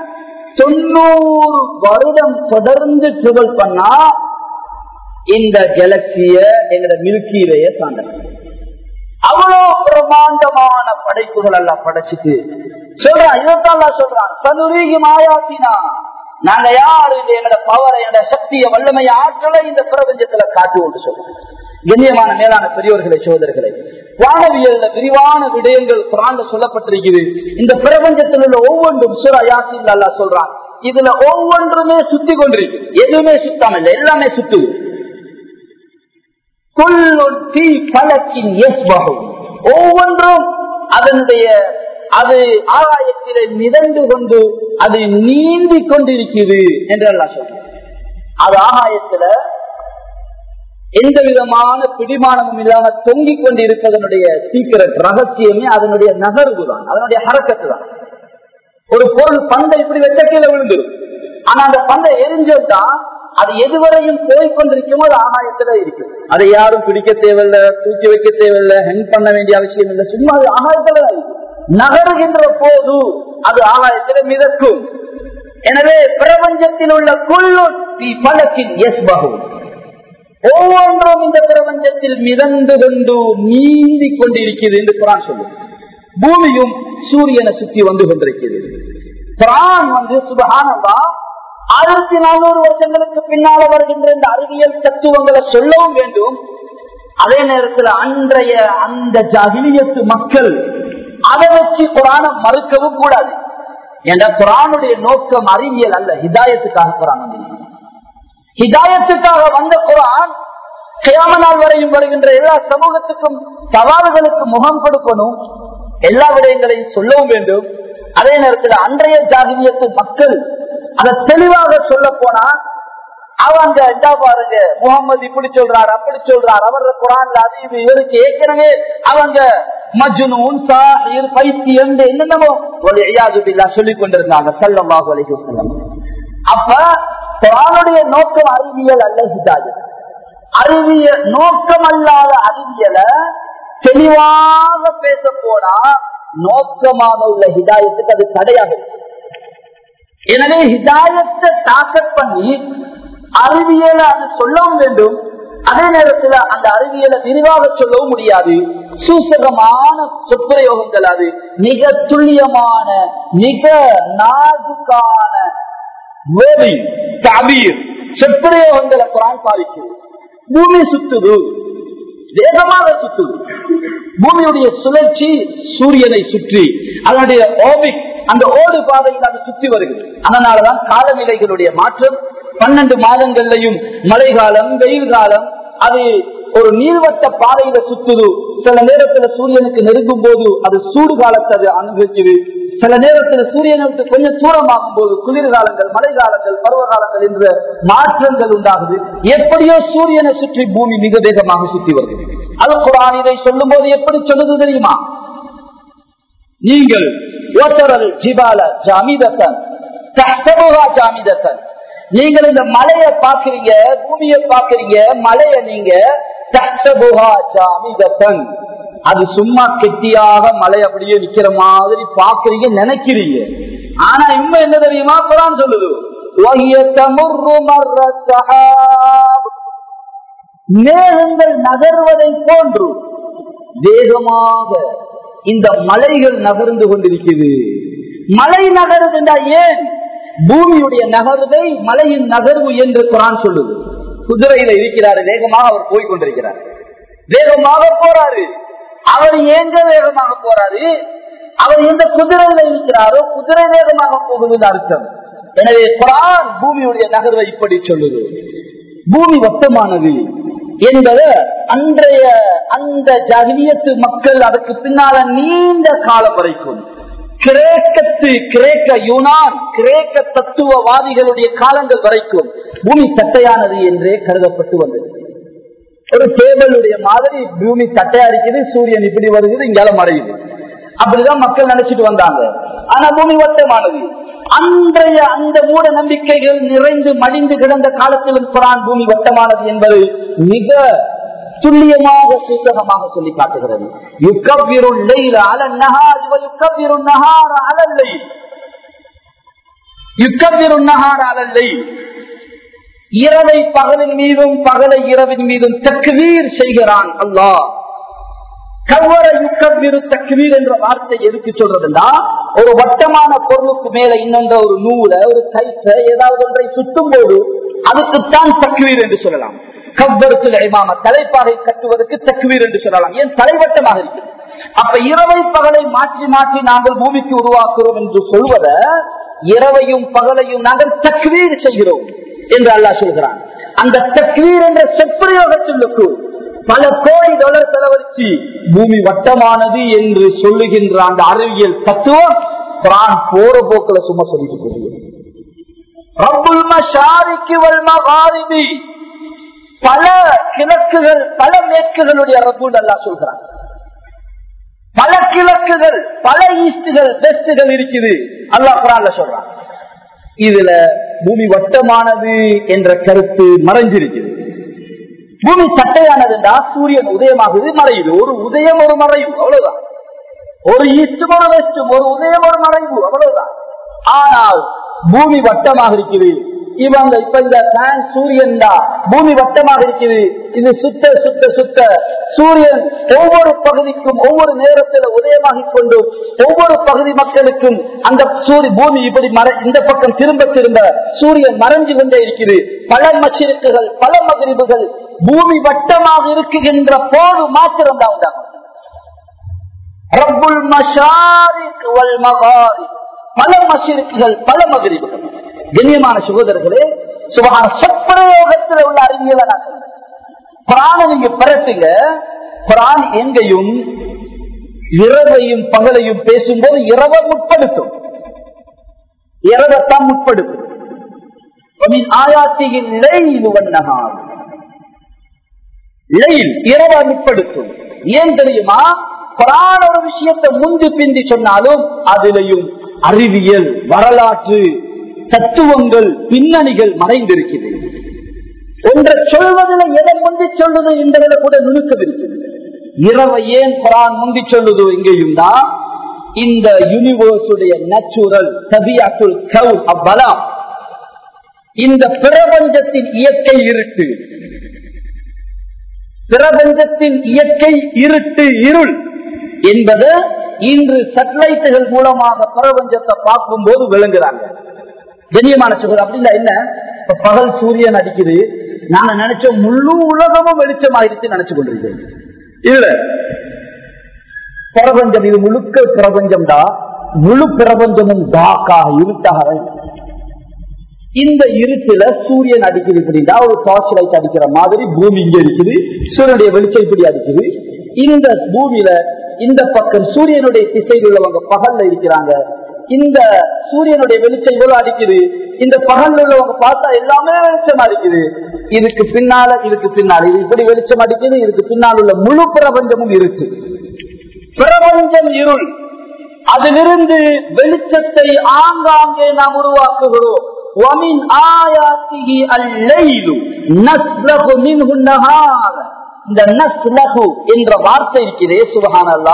தொண்ணூறு வருடம் தொடர்ந்து ட்ரிவல் பண்ணா இந்த கேலக்சிய எங்கட மில்கிவேய தாண்ட அவ்வளவு பிரமாண்டமான படைப்புகள் எல்லாம் படைச்சிட்டு சொல்றான் இதைத்தான் சொல்றான் தனுரீகி மாயாத்தினா நாங்க யாரு எங்கட பவரை எங்கட சக்திய வல்லமை ஆற்றலை இந்த பிரபஞ்சத்துல காட்டுவோம் சொல்றோம் கண்ணியமான மேலான பெரியவர்களை சோதர்களை வானவியல்ல விரிவான விடயங்கள் குரான்ல சொல்லப்பட்டிருக்குது இந்த பிரபஞ்சத்தில் உள்ள ஒவ்வொன்றும் சுரா யாசில் அல்லா சொல்றான் இதுல ஒவ்வொன்றுமே சுத்தி கொண்டிருக்கு எதுவுமே சுத்தாம இல்லை எல்லாமே சுத்துது ஒவ்வொன்றும் அதனுடைய அது ஆகாயத்திலே மிதந்து கொண்டு அது நீந்தி கொண்டிருக்கிறது என்று எல்லாம் சொல்றோம் அது ஆகாயத்துல எந்த விதமான பிடிமானமும் இல்லாம தொங்கிக் கொண்டு இருப்பதனுடைய சீக்கிரட் ரகசியமே அதனுடைய நகர்வு தான் அதனுடைய ஹரக்கத்து தான் ஒரு பொருள் பந்தை இப்படி வெட்ட கீழே விழுந்துடும் ஆனா அந்த பந்தை எரிஞ்சோட்டா அது எதுவரையும் போய்கொண்டிருக்குமோ அது ஆகாயத்துல இருக்கு அதை யாரும் பிடிக்க தேவையில்ல தூக்கி வைக்க தேவையில்ல ஹெங் பண்ண வேண்டிய அவசியம் இல்லை சும்மா அது ஆகாயத்துல தான் இருக்கு நகருகின்ற போது அது ஆகாயத்தில் மிதக்கும் எனவே பிரபஞ்சத்தில் உள்ள குள்ளு பலக்கின் எஸ் பகு ஒவ்வொன்றும் இந்த பிரபஞ்சத்தில் மிதந்து கொண்டு நீந்தி கொண்டிருக்கிறது என்று குரான் சொல்லும் பூமியும் சூரியனை சுற்றி வந்து கொண்டிருக்கிறது குரான் வந்து சுபகானந்தா ஆயிரத்தி நானூறு வருஷங்களுக்கு பின்னால வருகின்ற இந்த அறிவியல் தத்துவங்களை சொல்லவும் வேண்டும் அதே நேரத்தில் அன்றைய அந்த ஜகிலியத்து மக்கள் அதை வச்சு குரான மறுக்கவும் கூடாது என்ற குரானுடைய நோக்கம் அறிவியல் அல்ல ஹிதாயத்துக்காக குரான் வந்து ஹிதாயத்துக்காக வந்த குரான் கியாம நாள் வரையும் வருகின்ற எல்லா சமூகத்துக்கும் சவால்களுக்கு முகம் கொடுக்கணும் எல்லா விடயங்களையும் சொல்லவும் வேண்டும் அதே நேரத்தில் அன்றைய ஜாகிரியத்து மக்கள் அதை தெளிவாக சொல்ல போனா அவங்க என்ன பாருங்க முகமது இப்படி சொல்றாரு அப்படி சொல்றாரு அவர் குரான்ல அது இது இவருக்கு ஏற்கனவே அவங்க மஜ்னூன் சாஹிர் பைத்தியம் என்னென்னமோ ஒரு ஐயாதுபில்லா சொல்லிக் கொண்டிருந்தாங்க சல்லல்லாஹு அலைஹி வஸல்லம் அப்ப குரானுடைய நோக்கம் அறிவியல் அல்ல ஹிதாயத் அறிவியல் நோக்கம் அல்லாத அறிவியலை தெளிவாக பேச போனா நோக்கமாக உள்ள ஹிதாயத்துக்கு அது தடையாக இருக்கு எனவே ஹிதாயத்தை தாக்கத் பண்ணி அறிவியலை அது சொல்லவும் வேண்டும் அதே நேரத்தில் அந்த அறிவியலை விரிவாக சொல்லவும் முடியாது சூசகமான சொற்பிரயோகங்கள் அது மிக துல்லியமான மிக நாதுக்கான வேரிங், தபீர், சொற்பிரயோகங்களை குரான் பாதிக்குது பூமி சுத்துது வேகமாக சுத்துது பூமியுடைய சுழற்சி சூரியனை சுற்றி அதனுடைய ஓபிக் அந்த ஓடு பாதையில் அது சுத்தி வருகிறது அதனாலதான் காலநிலைகளுடைய மாற்றம் பன்னெண்டு மாதங்கள்லையும் மழை காலம் வெயில் காலம் அது ஒரு நீள்வட்ட பாதையில சுத்துது சில நேரத்துல சூரியனுக்கு நெருங்கும் போது அது சூடு காலத்தை அது அனுபவிக்குது சில நேரத்துல சூரியனை விட்டு கொஞ்சம் தூரமாகும் போது குளிர்காலங்கள் மழை காலங்கள் பருவ காலங்கள் என்ற மாற்றங்கள் உண்டாகுது எப்படியோ சூரியனை சுற்றி பூமி மிக வேகமாக சுற்றி வருகிறது அது குரான் இதை சொல்லும் போது எப்படி சொல்லுது தெரியுமா நீங்கள் ஓட்டரல் ஜிபால ஜாமிதத்தன் தஹ்தபுஹா ஜாமிதத்தன் நீங்கள் இந்த மலையை பாக்குறீங்க பூமியை பாக்குறீங்க மலையை நீங்க தஹ்தபுஹா ஜாமிதத்தன் அது சும்மா கெட்டியாக மலை அப்படியே நிக்கிற மாதிரி பாக்குறீங்க நினைக்கிறீங்க ஆனா இம்ம என்ன தெரியுமா குரான் சொல்லுது وَهِيَ تَمُرُّ مَرَّ السَّحَابِ மேகங்கள் நகர்வதை போன்று வேகமாக இந்த மலைகள் நகர்ந்து கொண்டிருக்கிறது மலை நகருதுண்டா ஏன் பூமியுடைய நகர்வை மலையின் நகர்வு என்று குரான் சொல்லுது குதிரையில இருக்கிறாரு வேகமாக அவர் போய் கொண்டிருக்கிறார் வேகமாக போறாரு அவர் எங்க வேகமாக போறாரு அவர் எந்த குதிரையில இருக்கிறாரோ குதிரை வேகமாக போகுதுன்னு அர்த்தம் எனவே குரான் பூமியுடைய நகர்வை இப்படி சொல்லுது பூமி வட்டமானது என்பது அன்றைய அந்த ஜகிலியத்து மக்கள் அதுக்கு பின்னால நீண்ட காலம் வரைக்கும் கிரேக்கத்து கிரேக்க யுனான் கிரேக்க தத்துவவாதிகளுடைய காலங்கள் வரைக்கும் பூமி தட்டையானது என்றே கருதப்பட்டு வந்தது ஒரு டேபிளுடைய மாதிரி பூமி தட்டையா இருக்குது சூரியன் இப்படி வருகிறது இங்கால மறையுது அப்படிதான் மக்கள் நினைச்சிட்டு வந்தாங்க ஆனா பூமி வட்டமானது அன்றைய அந்த மூட நம்பிக்கைகள் நிறைந்து மடிந்து கிடந்த காலத்திலும் குரான் பூமி வட்டமானது என்பது மிக துல்லியமாக சூசகமாக சொல்லி காட்டுகிறது யுக்கவ்விருள் லெய்ல அலன் நஹார் இவ யுக்கவ்விருள் நஹார் அலல் லெய்ல் யுக்கவ்விருள் நஹார் அலல் லெய்ல் இரவை பகலின் மீதும் பகலை இரவின் மீதும் தக்வீர் செய்கிறான் அல்லாஹ் கவ்வர யுக்கவிரு தக்வீர் என்ற வார்த்தை எதுக்கு சொல்றதுன்னா ஒரு வட்டமான பொருளுக்கு மேல இன்னொன்ற ஒரு நூலை ஒரு கைத்த ஏதாவது ஒன்றை சுத்தும் போது அதுக்குத்தான் தக்வீர் என்று சொல்லலாம் கவ்வரத்தில் இமாம தலைப்பாகை கட்டுவதற்கு தக்வீர் என்று சொல்லலாம் ஏன் தலைவட்டமாக இருக்குது அப்ப இரவை பகலை மாற்றி மாற்றி நாங்கள் பூமிக்கு உருவாக்குறோம் என்று சொல்வத இரவையும் பகலையும் நாங்கள் தக்வீர் செய்கிறோம் என்று அல்லாஹ் சொல்கிறான் அந்த தக்வீர் என்ற செப்பிரயோகத்திற்கு பல கோடி டாலர் செலவழிச்சு பூமி வட்டமானது என்று சொல்லுகின்ற அந்த அறிவியல் தத்துவம் குரான் போற போக்கில் சும்மா சொல்லிட்டு போகுது ரப்புல் மஷாரிக்கு வல் மகாரிபி பல கிழக்குகள் பல மேற்குகளுடைய ரப்புல் அல்லா சொல்கிறான் பல கிழக்குகள் பல ஈஸ்டுகள் வெஸ்டுகள் இருக்குது அல்லாஹ் குரான்ல சொல்றான் இதுல பூமி வட்டமானது என்ற கருத்து மறைஞ்சிருக்குது பூமி தட்டையானதுண்டா சூரியன் உதயமாகுது மறையுது ஒரு உதயம் ஒரு மறைவு அவ்வளவுதான் ஒரு ஈஸ்டும் ஒரு வெஸ்டும் ஒரு உதயம் ஒரு மறைவு அவ்வளவுதான் ஆனால் பூமி வட்டமாக இருக்குது இவங்க இப்ப இந்த ஃபேன் சூரியன் தான் பூமி வட்டமாக இருக்குது இது சுத்த சுத்த சுத்த சூரியன் ஒவ்வொரு பகுதிக்கும் ஒவ்வொரு நேரத்தில் உதயமாகிக் கொண்டு ஒவ்வொரு பகுதி மக்களுக்கும் அந்த சூரிய பூமி இப்படி மறை இந்த பக்கம் திரும்ப திரும்ப சூரியன் மறைஞ்சு கொண்டே இருக்குது பல மச்சிருக்குகள் பல மகிழ்வுகள் பூமி வட்டமாக இருக்குகின்ற போது மாத்திரம் தான் உண்டாகும் ரப்புல் மஷாரிக் வல் மகாரிக் பல மசிருக்குகள் பல மகிழ்வுகள் கண்ணியமான சகோதரர்களே சுபகான சொற்பிரயோகத்தில் உள்ள அறிவியலை நான் சொல்றேன். குரானை நீங்க பிறத்துங்க குரான் எங்கேயும் இரவையும் பகலையும் பேசும்போது இரவை முற்படுத்தும் இரவைத்தான் முற்படுத்தும் ஆயாத்தியின் இரவ முற்படுத்தும் ஏன் தெரியுமா குரான் ஒரு விஷயத்தை முந்தி பிந்தி சொன்னாலும் அதிலையும் அறிவியல் வரலாற்று தத்துவங்கள் பின்னணிகள் மறைந்திருக்கிறது ஒன்றை சொல்வதில் எதை முந்தி சொல்லுது என்பதில் கூட நுணுக்கம் இருக்குது இரவை ஏன் குரான் முந்தி சொல்லுது இங்கேயும் தான் இந்த யூனிவர்ஸுடைய நேச்சுரல் தபியாத்துல் கவு அவ்வளம் இந்த பிரபஞ்சத்தின் இயற்கை இருட்டு பிரபஞ்சத்தின் இயற்கை இருட்டு இருள் என்பது இன்று சேட்டலைட்டுகள் மூலமாக பிரபஞ்சத்தை பார்க்கும் போது விளங்குறாங்க கண்ணியமான சுகர் அப்படின்னா என்ன இப்ப பகல் சூரியன் அடிக்குது நாங்க நினைச்சோம் முழு உலகமும் வெளிச்சமாயிருச்சு நினைச்சு கொண்டிருக்கோம் இல்ல பிரபஞ்சம் இது முழுக்க பிரபஞ்சம் தான் முழு பிரபஞ்சமும் டாக்காக இருட்டாக இந்த இருட்டுல சூரியன் அடிக்குது இப்படின்னா ஒரு டார்ச் லைட் அடிக்கிற மாதிரி பூமி இங்க இருக்குது சூரியனுடைய வெளிச்சம் இப்படி அடிக்குது இந்த பூமியில இந்த பக்கம் சூரியனுடைய திசையில் உள்ளவங்க பகல்ல இருக்கிறாங்க இந்த சூரியனுடைய வெளிச்சம் இவ்வளவு அடிக்குது இந்த பகல்ல உள்ளவங்க பார்த்தா எல்லாமே வெளிச்சமா இருக்குது இதுக்கு பின்னால இதுக்கு பின்னால இது இப்படி வெளிச்சம் அடிக்குது இதுக்கு பின்னால் உள்ள முழு பிரபஞ்சமும் இருக்கு பிரபஞ்சம் இருள் அதிலிருந்து வெளிச்சத்தை ஆங்காங்கே நாம் உருவாக்குகிறோம் ومن آياته الليل نسلخ منه النهار இந்த நஸ்லஹு என்ற வார்த்தை இருக்கிறே சுபஹானல்லா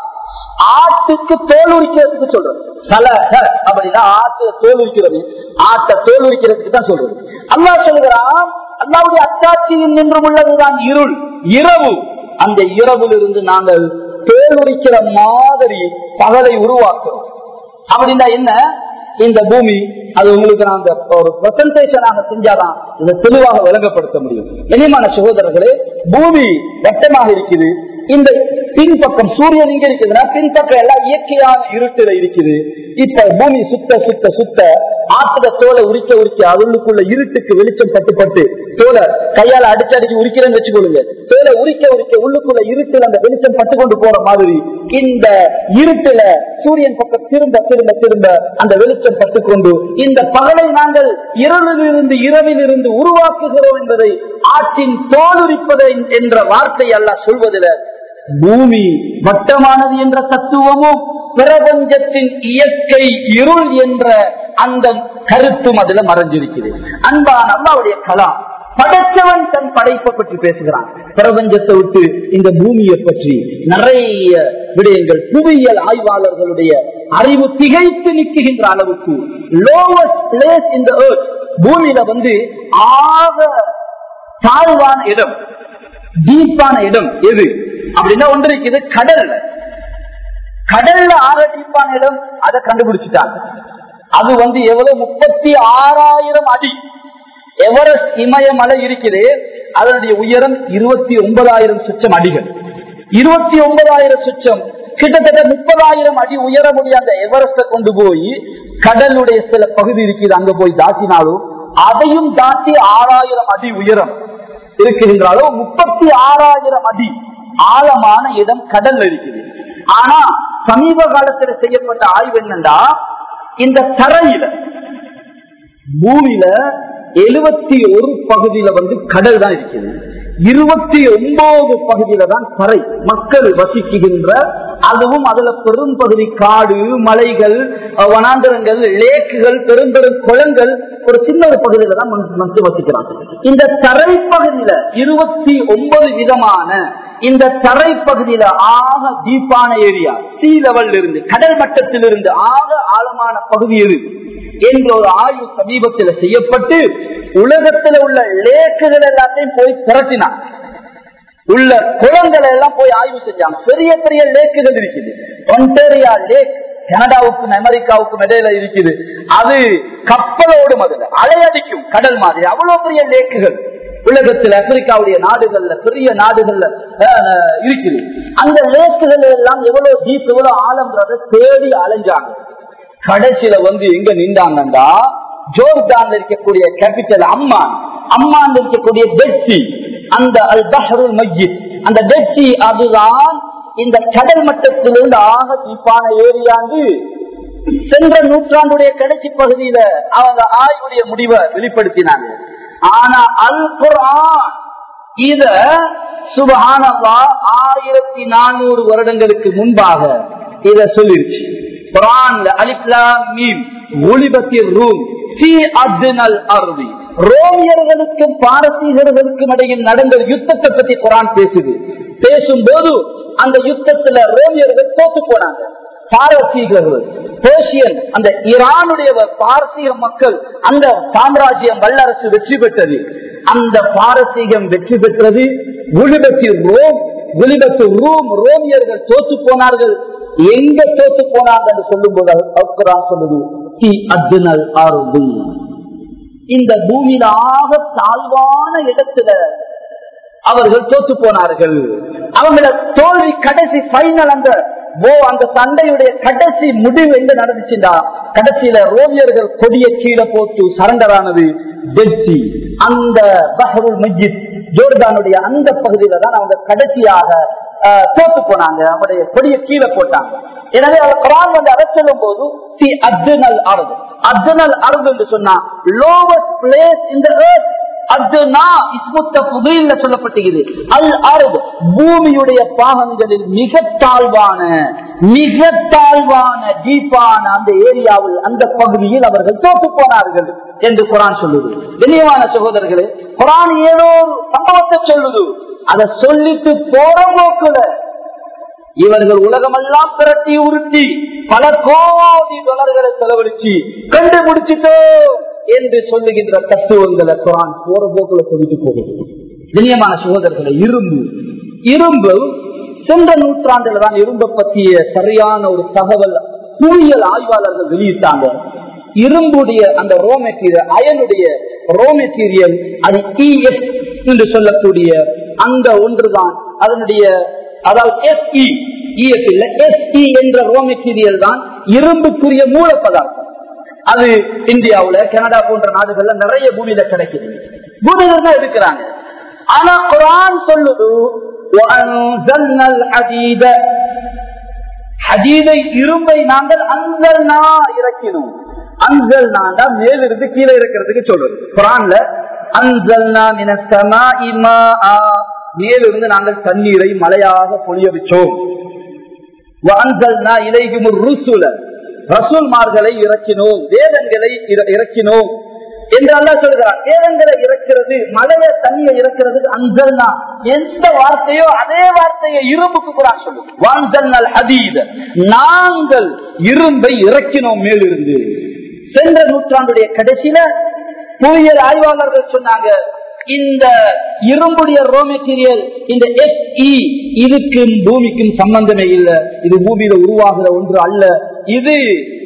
ஆட்டுக்கு தோல் உரிக்கிறதுக்கு சொல்றது சலஹ அப்படின்னா ஆட்டு தோல் உரிக்கிறது ஆட்டை தோல் உரிக்கிறதுக்கு தான் சொல்றது அல்லாஹ் சொல்லுகிறான் அல்லாவுடைய அத்தாட்சியில் நின்றும் உள்ளதுதான் இருள் இரவு அந்த இரவிலிருந்து நாங்கள் தோல் உரிக்கிற மாதிரி பகலை உருவாக்குறோம் அப்படின்னா என்ன இந்த பூமி அது உங்களுக்கு நான் அந்த ஒரு பிரசன்டேஷனாக செஞ்சாதான் இதை தெளிவாக விளங்கப்படுத்த முடியும் இனிமான சகோதரர்களே பூமி வட்டமாக இருக்குது இந்த பின்பக்கம் சூரியன் இங்க இருக்குதுன்னா பின்பக்கம் எல்லாம் இயற்கையான இருட்டுல இருக்குது இப்ப பூமி சுத்த சுத்த சுத்த ஆட்டுட தோலை உரிக்க உரிக்க அதுக்குள்ள இருட்டுக்கு வெளிச்சம் பட்டு பட்டு தோலை கையால அடிச்சு அடிச்சு உரிக்கிறேன்னு வச்சுக்கொள்ளுங்க தோலை உரிக்க உரிக்க உள்ளுக்குள்ள இருட்டுல அந்த வெளிச்சம் பட்டு கொண்டு போற மாதிரி இந்த இருட்டுல சூரியன் பக்கம் திரும்ப திரும்ப திரும்ப அந்த வெளிச்சம் பட்டுக்கொண்டு இந்த பகலை நாங்கள் இருளிலிருந்து இரவிலிருந்து உருவாக்குகிறோம் என்பதை ஆற்றின் தோலுரிப்பதை என்ற வார்த்தை அல்ல சொல்வதில் பூமி வட்டமானது என்ற தத்துவமும் பிரபஞ்சத்தின் இயற்கை இருள் என்ற அந்த கருத்தும் அதுல மறைஞ்சிருக்கிறது அன்பான அல்லாவுடைய கலாம் படைச்சவன் தன் படைப்பை பற்றி பேசுகிறான் பிரபஞ்சத்தை விட்டு இந்த பூமியை பற்றி நிறைய விடயங்கள் புவியியல் ஆய்வாளர்களுடைய அறிவு திகைத்து நிற்கின்ற அளவுக்கு லோவஸ்ட் பிளேஸ் இந்த பூமியில வந்து ஆக தாழ்வான இடம் டீப்பான இடம் எது அப்படின்னா ஒன்று இருக்குது கடல்ல கடல்ல ஆக டீப்பான இடம் அதை கண்டுபிடிச்சிட்டாங்க அது வந்து எவ்வளவு முப்பத்தி ஆறாயிரம் அடி எவரெஸ்ட் இமயமலை இருக்குது அதனுடைய உயரம் இருபத்தி ஒன்பதாயிரம் சுற்றம் அடிகள் இருபத்தி ஒன்பதாயிரம் சுற்றம் கிட்டத்தட்ட முப்பதாயிரம் அடி உயர முடியாத எவரெஸ்ட கொண்டு போய் கடலுடைய சில பகுதி இருக்குது அங்க போய் தாட்டினாலும் அதையும் தாண்டி ஆறாயிரம் அடி உயரம் இருக்கின்றாலும் முப்பத்தி ஆறாயிரம் அடி ஆழமான இடம் கடல்ல இருக்குது ஆனா சமீப காலத்தில் செய்யப்பட்ட ஆய்வு என்னன்னா இந்த தரையில பூமியில எழுபத்தி ஒரு பகுதியில வந்து கடல் தான் இருக்குது இருபத்தி ஒன்பது பகுதியில தான் தரை மக்கள் வசிக்குகின்ற அதுவும் அதுல பெரும் பகுதி காடு மலைகள் வனாந்தரங்கள் லேக்குகள் பெரும் பெரும் குளங்கள் ஒரு சின்ன ஒரு பகுதியில தான் மக்கள் வசிக்கிறாங்க இந்த தரை பகுதியில இருபத்தி ஒன்பது விதமான இந்த தரை பகுதியில ஆக டீப்பான ஏரியா சீ லெவல் இருந்து கடல் மட்டத்தில் இருந்து ஆக ஆழமான பகுதி எது என்ற ஒரு ஆய்வு சமீபத்தில் செய்யப்பட்டு உலகத்தில் உள்ள லேக்குகள் எல்லாத்தையும் போய் திரட்டினான் உள்ள குளங்களை எல்லாம் போய் ஆய்வு செஞ்சாங்க பெரிய பெரிய லேக்குகள் இருக்குது ஒன்டேரியா லேக் கனடாவுக்கும் அமெரிக்காவுக்கும் இடையில இருக்குது அது கப்பலோடும் அதுல அலையடிக்கும் கடல் மாதிரி அவ்வளவு பெரிய லேக்குகள் உலகத்தில் ஆப்பிரிக்காவுடைய நாடுகள்ல பெரிய நாடுகள்ல இருக்குது அந்த லேக்குகள் எல்லாம் எவ்வளவு டீப் எவ்வளவு ஆழம்ன்றத தேடி அலைஞ்சாங்க கடைசியில வந்து எங்க நின்றாங்கன்னா ஜோர்டான்ல இருக்கக்கூடிய கேபிட்டல் அம்மான் அம்மான் இருக்கக்கூடிய டெட்சி அந்த அல் பஹருல் மஜித் அந்த டெட்சி அதுதான் இந்த கடல் மட்டத்திலிருந்து ஆக தீப்பான ஏரியாண்டு சென்ற நூற்றாண்டுடைய கடைசி பகுதியில அவங்க ஆய்வுடைய முடிவை வெளிப்படுத்தினாங்க ஆனா அல் குர்ஆன் இத சுபஹானல்லா ஆயிரத்தி நானூறு வருடங்களுக்கு முன்பாக இத சொல்லிருச்சு குரான்ல அலிப்லாம் மீம் ஒளிபத்தில் ரூம் சி அத்னல் அருவி ரோமியர்களுக்கும் பாரசீகர்களுக்கும் இடையில் நடந்த யுத்தத்தை பத்தி குரான் பேசுது பேசும்போது அந்த யுத்தத்துல ரோமியர்கள் தோத்து போனாங்க பாரசீகர்கள் பேர்சியன் அந்த ஈரானுடைய பாரசீக மக்கள் அந்த சாம்ராஜ்யம் வல்லரசு வெற்றி பெற்றது அந்த பாரசீகம் வெற்றி பெற்றது குலிபத்தில் ரோம் குலிபத்து ரூம் ரோமியர்கள் தோத்து போனார்கள் எங்க தோத்து போனாங்க என்று சொல்லும் போது அல்குரான் சொல்லுது தி அத்னல் அருள் இந்த பூமியில ஆக தாழ்வான இடத்துல அவர்கள் தோத்து போனார்கள் அவங்கள தோல்வி கடைசி பைனல் அந்த ஓ அந்த சண்டையுடைய கடைசி முடிவு எங்க நடந்துச்சுண்டா கடைசியில ரோமியர்கள் கொடிய கீழே போட்டு சரண்டரானது டெல்சி அந்த பஹருல் மஜித் ஜோர்தானுடைய அந்த பகுதியில தான் அவங்க கடைசியாக ஆஹ், தோத்து போனாங்க அவருடைய கொடிய கீழே போட்டாங்க எனவே அவர் குரான் வந்து அதை சொல்லும் போது சி அர்ஜுனல் அரபு அர்ஜுனல் அரபு என்று சொன்னா லோவஸ்ட் பிளேஸ் இந்த earth அர்ஜுனா இஸ்முத்த புகையில சொல்லப்பட்டுகிறது அல் அரபு பூமியுடைய பாகங்களில் மிக தாழ்வான மிக தாழ்வான டீப்பான அந்த ஏரியாவில் அந்த பகுதியில் அவர்கள் தோத்து போனார்கள் என்று குரான் சொல்லுது கண்ணியமான சகோதரர்களே குரான் ஏதோ ஒரு சம்பவத்தை சொல்லுது அதை சொல்லிட்டு போற போக்குல இவர்கள் உலகமெல்லாம் திரட்டி உருட்டி பல கோடி டாலர்களை செலவழிச்சு கண்டுபிடிச்சிட்டோம் என்று சொல்லுகின்ற தத்துவங்களை குரான் போற போக்குல சொல்லிட்டு போகுது கண்ணியமான சகோதரர்களை இரும்பு இரும்பு சென்ற நூற்றாண்டுல தான் இரும்பை பற்றிய சரியான ஒரு தகவல் புவியியல் ஆய்வாளர்கள் வெளியிட்டாங்க இரும்புடைய அந்த ரோ மெட்டீரியல் அயனுடைய ரோ மெட்டீரியல் அது EF என்று சொல்லக்கூடிய அந்த ஒன்றுதான் அதனுடைய அதாவது எஸ்இ இஎஃப் இல்ல எஸ்இ என்ற ரோ மெட்டீரியல் தான் இரும்புக்குரிய மூல பதார்த்தம் அது இந்தியாவுல கனடா போன்ற நாடுகள்ல நிறைய பூமியில கிடைக்குது பூமியில தான் எடுக்கிறாங்க ஆனா குரான் சொல்லுது وَأَنزَلْنَا الْحَدِيدَ ஹதீதை இரும்பை நாங்கள் அன்சல்னா இறக்கினோம் அன்சல்னா மேலிருந்து கீழே இருக்கிறதுக்கு சொல்றது குரான்ல அன்சல்னா மினசமா இமா மேலிருந்து நாங்கள் தண்ணீரை மழையாக பொழிய வச்சோம் அன்சல்னா இலைகும் ருசுல ரசூல்மார்களை இறக்கினோம் வேதங்களை இற- இறக்கினோம் என்று அல்லா சொல்கிறார் வேதங்களை இறக்கிறது மழைய தண்ணியை இறக்கிறது அன்சல்னா எந்த வார்த்தையோ அதே வார்த்தையை இரும்புக்கு குரான் சொல்லும் வான்சல்னல் ஹதீத நாங்கள் இரும்பை இறக்கினோம் மேலிருந்து சென்ற நூற்றாண்டுடைய கடைசியில புவியியல் ஆய்வாளர்கள் சொன்னாங்க இந்த இரும்புடைய ரோ மெட்டீரியல் இந்த எஸ்இ இதுக்கும் பூமிக்கும் சம்பந்தமே இல்லை இது பூமியில உருவாகிற ஒன்று அல்ல இது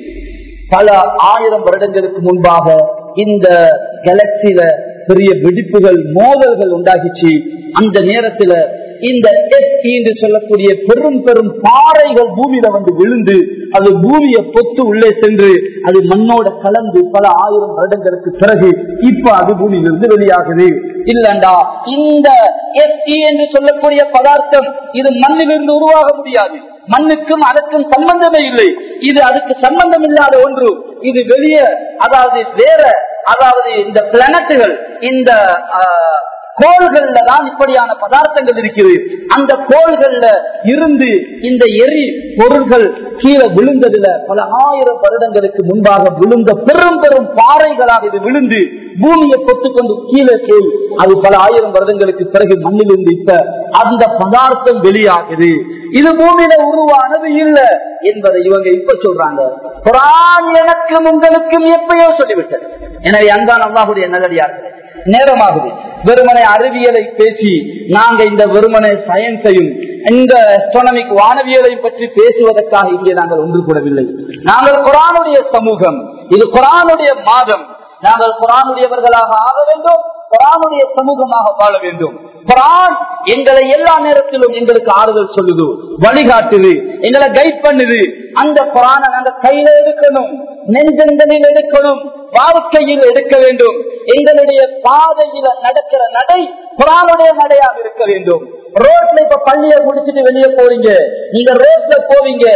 பல ஆயிரம் வருடங்களுக்கு முன்பாக இந்த கேலக்சியில பெரிய வெடிப்புகள் மோதல்கள் உண்டாகிச்சு அந்த நேரத்துல இந்த எஸ்இ என்று சொல்லக்கூடிய பெரும் பெரும் பாறைகள் பூமியில வந்து விழுந்து அது பூமியை பொத்து உள்ளே சென்று அது மண்ணோட கலந்து பல ஆயிரம் வருடங்களுக்கு பிறகு இப்ப அது பூமியிலிருந்து வெளியாகுது இல்லண்டா இந்த எஸ்இ என்று சொல்லக்கூடிய பதார்த்தம் இது மண்ணிலிருந்து உருவாக முடியாது மண்ணுக்கும் அதற்கும் சம்பந்தமே இல்லை இது அதுக்கு சம்பந்தம் இல்லாத ஒன்று இது வெளியே அதாவது வேற அதாவது இந்த பிளானட்டுகள் இந்த ஆஹ், கோள்கள்ல தான் இப்படியான பதார்த்தங்கள் இருக்குது அந்த கோள்கள்ல இருந்து இந்த எரி பொருள்கள் கீழே விழுந்ததுல பல ஆயிரம் வருடங்களுக்கு முன்பாக விழுந்த பெரும் பெரும் பாறைகளாக இது விழுந்து பூமியை பொத்துக்கொண்டு கீழே போய் அது பல ஆயிரம் வருடங்களுக்கு பிறகு மண்ணிலிருந்து இப்ப அந்த பதார்த்தம் வெளியாகுது இது பூமியில உருவானது இல்ல என்பதை இவங்க இப்ப சொல்றாங்க குரான் எனக்கும் உங்களுக்கும் எப்பயோ சொல்லிவிட்டது எனவே அன்பான் அல்லாஹுடைய நல்லடியார்களே நேரமாகுது வெறுமனை அறிவியலை பேசி நாங்க இந்த வெறுமனை சயின்ஸையும் இந்த அஸ்ட்ரானமிக் வானவியலை பற்றி பேசுவதற்காக இங்கே நாங்கள் ஒன்று கூடவில்லை நாங்கள் குரானுடைய சமூகம் இது குரானுடைய மாதம் நாங்கள் குரானுடையவர்களாக ஆக வேண்டும் குரானுடைய சமூகமாக வாழ வேண்டும் குரான் எங்களை எல்லா நேரத்திலும் எங்களுக்கு ஆறுதல் சொல்லுது வழிகாட்டுது எங்களை கைட் பண்ணுது அந்த குரானை நாங்க கையில எடுக்கணும் நெஞ்சங்களில் எடுக்கணும் வாழ்க்கையில் எடுக்க வேண்டும் எங்களுடைய பாதையில நடக்கிற நடை குரானுடைய நடையாக இருக்க வேண்டும் ரோட்ல இப்ப பள்ளிய முடிச்சுட்டு வெளியே போறீங்க நீங்க ரோட்ல போவீங்க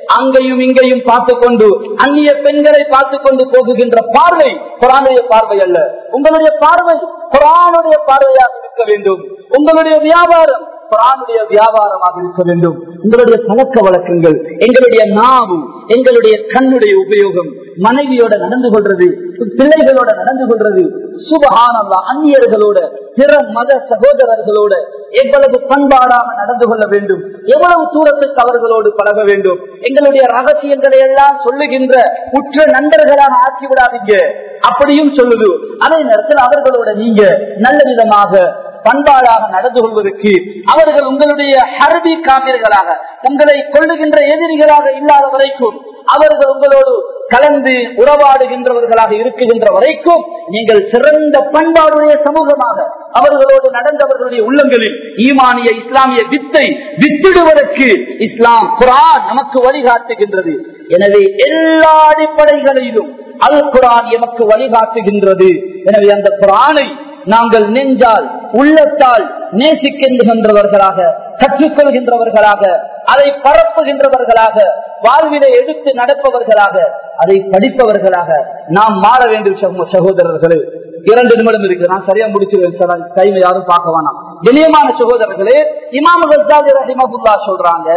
அங்கேயும் இங்கேயும் பார்த்து கொண்டு அந்நிய பெண்களை பார்த்து கொண்டு போகுகின்ற பார்வை குரானுடைய பார்வை அல்ல உங்களுடைய பார்வை குரானுடைய பார்வையாக இருக்க வேண்டும் உங்களுடைய வியாபாரம் குரானுடைய வியாபாரமாக இருக்க வேண்டும் உங்களுடைய பழக்க வழக்கங்கள் எங்களுடைய நாவு எங்களுடைய கண்ணுடைய உபயோகம் மனைவியோட நடந்து கொள்றது பிள்ளைகளோட நடந்து கொள்றது சுபகானந்தா அந்நியர்களோட பிற மத சகோதரர்களோட எவ்வளவு பண்பாடாக நடந்து கொள்ள வேண்டும் எவ்வளவு தூரத்துக்கு அவர்களோடு பழக வேண்டும் எங்களுடைய ரகசியங்களை எல்லாம் சொல்லுகின்ற உற்ற நண்பர்களாக ஆக்கி விடாதீங்க அப்படியும் சொல்லுது அதே நேரத்தில் அவர்களோட நீங்க நல்ல விதமாக பண்பாடாக நடந்து கொள்வதற்கு அவர்கள் உங்களுடைய ஹர்பி காவிர்களாக உங்களை கொள்ளுகின்ற எதிரிகளாக இல்லாத வரைக்கும் அவர்கள் உங்களோடு கலந்து உறவாடுகின்றவர்களாக இருக்குகின்ற வரைக்கும் நீங்கள் சிறந்த பண்பாடுடைய சமூகமாக அவர்களோடு நடந்தவர்களுடைய உள்ளங்களில் ஈமானிய இஸ்லாமிய வித்தை வித்திடுவதற்கு இஸ்லாம் குரான் நமக்கு வழிகாட்டுகின்றது எனவே எல்லா அடிப்படைகளிலும் அல் குரான் எமக்கு வழிகாட்டுகின்றது எனவே அந்த குரானை நாங்கள் நெஞ்சால் உள்ளத்தால் நேசிக்கின்றவர்களாக கற்றுக்கொள்கின்றவர்களாக அதை பரப்புகின்றவர்களாக வாழ்விலை எடுத்து நடப்பவர்களாக அதை படிப்பவர்களாக நாம் மாற வேண்டும் சகோதரர்களே இரண்டு நிமிடம் இருக்கு நான் சரியா முடிச்சிருவேன் டைம் யாரும் பார்க்க வேணாம் இனியமான சகோதரர்களே இமாம் கசாதி ரஹிமபுல்லா சொல்றாங்க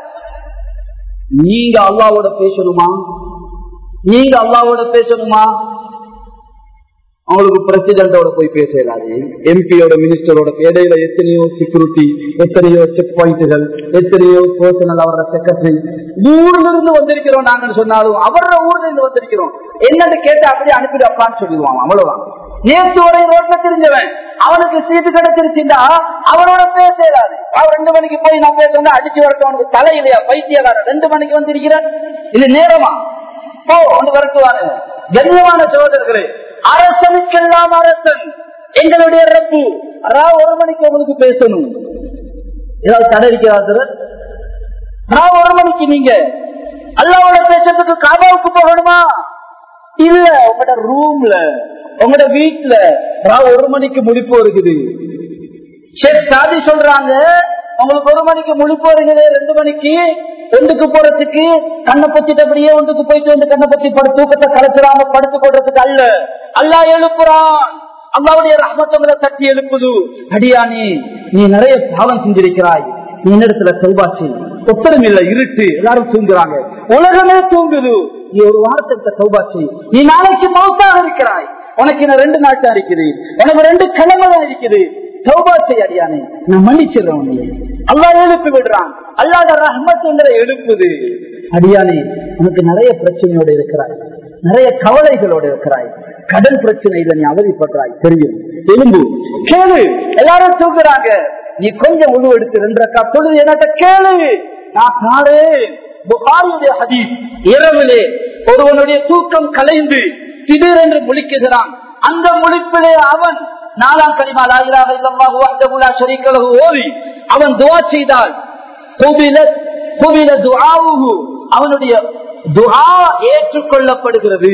நீங்க அல்லாவோட பேசணுமா நீங்க அல்லாவோட பேசணுமா அவங்களுக்கு பிரசிடண்டோட போய் பேசலாது எம்பியோட மினிஸ்டரோட இடையில எத்தனையோ செக்யூரிட்டி எத்தனையோ செக் பாயிண்ட்கள் எத்தனையோ பர்சனல் அவரோட செக்ரட்டரி ஊர்ல இருந்து வந்திருக்கிறோம் நாங்கன்னு சொன்னாலும் அவரோட ஊர்ல இருந்து வந்திருக்கிறோம் என்னன்னு கேட்டு அப்படியே அனுப்பிடுப்பான்னு சொல்லிடுவான் அவ்வளவுதான் நேற்று வரை ரோட்ல தெரிஞ்சவன் அவனுக்கு சீட்டு கிடைச்சிருச்சுண்டா அவனோட பேசலாது அவன் ரெண்டு மணிக்கு போய் நான் பேச வந்து அடிச்சு வரட்டும் அவனுக்கு தலை இல்லையா பைத்தியக்காரன் ரெண்டு மணிக்கு வந்திருக்கிற இது நேரமா போ வந்து வரட்டுவாரு கண்ணியமான சகோதரர்களே அரசனுக்கெல்லாம் அரசன் எங்களுடைய ரப்பு அதாவது ஒரு மணிக்கு உங்களுக்கு பேசணும் ஏதாவது தடை இருக்கிறாரு நான் ஒரு மணிக்கு நீங்க அல்லாவோட பேசுறதுக்கு காபாவுக்கு போகணுமா இல்ல உங்களோட ரூம்ல உங்களோட வீட்டுல ஒரு மணிக்கு முடிப்பு இருக்குது சரி சாதி சொல்றாங்க உங்களுக்கு ஒரு மணிக்கு முழிப்பு வருகிறது ரெண்டு மணிக்கு ஒன்றுக்கு போறதுக்கு கண்ணை பத்திட்டபடியே ஒன்றுக்கு போயிட்டு வந்து கண்ணை பத்தி படு தூக்கத்தை கலைச்சிடாம படுத்து கொள்றதுக்கு அல்ல அல்லா எழுப்புறான் அல்லாவுடைய ரஹமத்தங்களை தட்டி எழுப்புது அடியானே நீ நிறைய பாவம் செஞ்சிருக்கிறாய் நீ என்னிடத்துல செல்வாச்சு ஒத்தரும் இல்ல இருட்டு எல்லாரும் தூங்குறாங்க உலகமே தூங்குது நீ ஒரு வாரத்தை சௌபாச்சு நீ நாளைக்கு மௌத்தாக இருக்கிறாய் உனக்கு இன்னும் ரெண்டு நாட்டா இருக்குது உனக்கு ரெண்டு கிழமை தான் இருக்குது சௌபாச்சை அடியானே நான் மன்னிச்சிடறேன் உன்னை அல்லா எழுப்பி விடுறான் அல்லாத ரஹமத்துங்களை எழுப்புது அடியானே உனக்கு நிறைய பிரச்சனையோட இருக்கிறாய் நிறைய கவலைகளோட இருக்கிறாய் கடன் பிரச்சனையில நீ அவதிப்படுறாய் தெரியும் எலும்பு கேளு எல்லாரும் தூக்குறாங்க நீ கொஞ்சம் உழு எடுத்து ரெண்டக்கா தொழுது என்னட்ட கேளு நான் காலே புகாரியுடைய ஹதீஸ் இரவிலே ஒருவனுடைய தூக்கம் கலைந்து திடீரென்று முழிக்குகிறான் அந்த முழிப்பிலே அவன் நாலாம் கனிமா லாயிலாக இல்லல்லாஹு வஹ்தஹு லா ஷரீக லஹு ஓதி அவன் துஆ செய்தால் குபிலத் குபில துஆவுஹு அவனுடைய துஆ ஏற்றுக்கொள்ளப்படுகிறது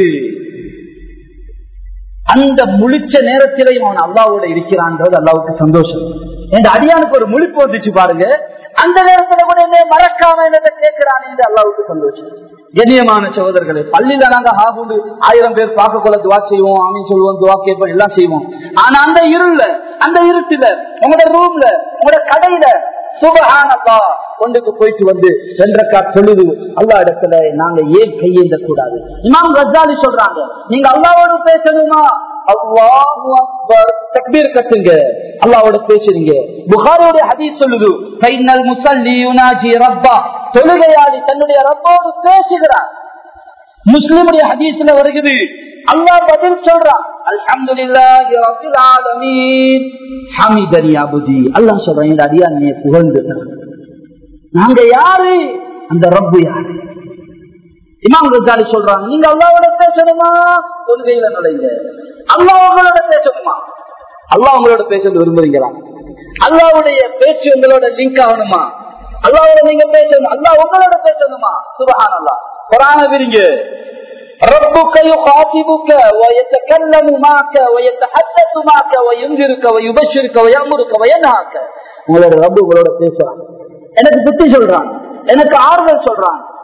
அந்த முழிச்ச நேரத்திலையும் அவன் அல்லாவோட இருக்கிறான்றது அல்லாவுக்கு சந்தோஷம் என் அடியானுக்கு ஒரு முழிப்பு வந்துச்சு பாருங்க அந்த நேரத்துல கூட என்ன மறக்காம என்ன கேட்கிறான் என்று அல்லாவுக்கு சந்தோஷம் கண்ணியமான சகோதரர்களே பள்ளியில நாங்க ஹாபுண்டு ஆயிரம் பேர் பார்க்க கொள்ள துவா செய்வோம் ஆமீன் சொல்லுவோம் துவா கேட்போம் எல்லாம் செய்வோம் ஆனா அந்த இருள்ல அந்த இருட்டுல உங்களோட ரூம்ல உங்களோட கடையில சுபஹானல்லா கொண்டுக்கு போயிட்டு வந்து சென்றக்கா தொழுது அல்லா இடத்துல நாங்க ஏன் கையேந்த கூடாது இமாம் கசாலி சொல்றாங்க நீங்க அல்லாவோடு பேசணுமா அல்லாஹு அக்பர் தக்பீர் கட்டுங்க அல்லாவோட பேசுறீங்க புகாரோட ஹதீஸ் சொல்லுது ஃபைனல் முஸல்லி யுனாஜி ரப்பா தொழுகையாளி தன்னுடைய ரப்போடு பேசுகிறார் முஸ்லிமுடைய ஹதீஸ்ல வருகிறது அல்லாஹ் பதில் சொல்றான் அல்ஹம்துலில்லாஹி ரப்பில் ஆலமீன் ஹமிதனி அபுதி அல்லாஹ் சொல்றான் இந்த அடியான் நீ புகழ்ந்து நாங்க யாரு அந்த ரப்பு யாரு இமாம் கசாலி சொல்றாங்க நீங்க அல்லாவோட பேசணுமா தொழுகையில நுழைங்க அல்லாஹ் உங்களோட பேசணுமா அல்லாஹ் உங்களோட பேச விரும்புறீங்களா அல்லாவுடைய பேச்சு உங்களோட லிங்க் ஆகணுமா அல்லாவோட நீங்க பேசணும் அல்லாஹ் உங்களோட பேசணுமா சுபஹான் அல்லாஹ் குரான விரிங்க ربك يخاطبك ويتكلم معك ويتحدث معك وينذرك ويبشرك ويأمرك وينهاك உங்களோட ரப்பு உங்களோட பேசுறான் எனக்கு புத்தி சொல்றான் எனக்கு ஆறுதல் சொல்றான்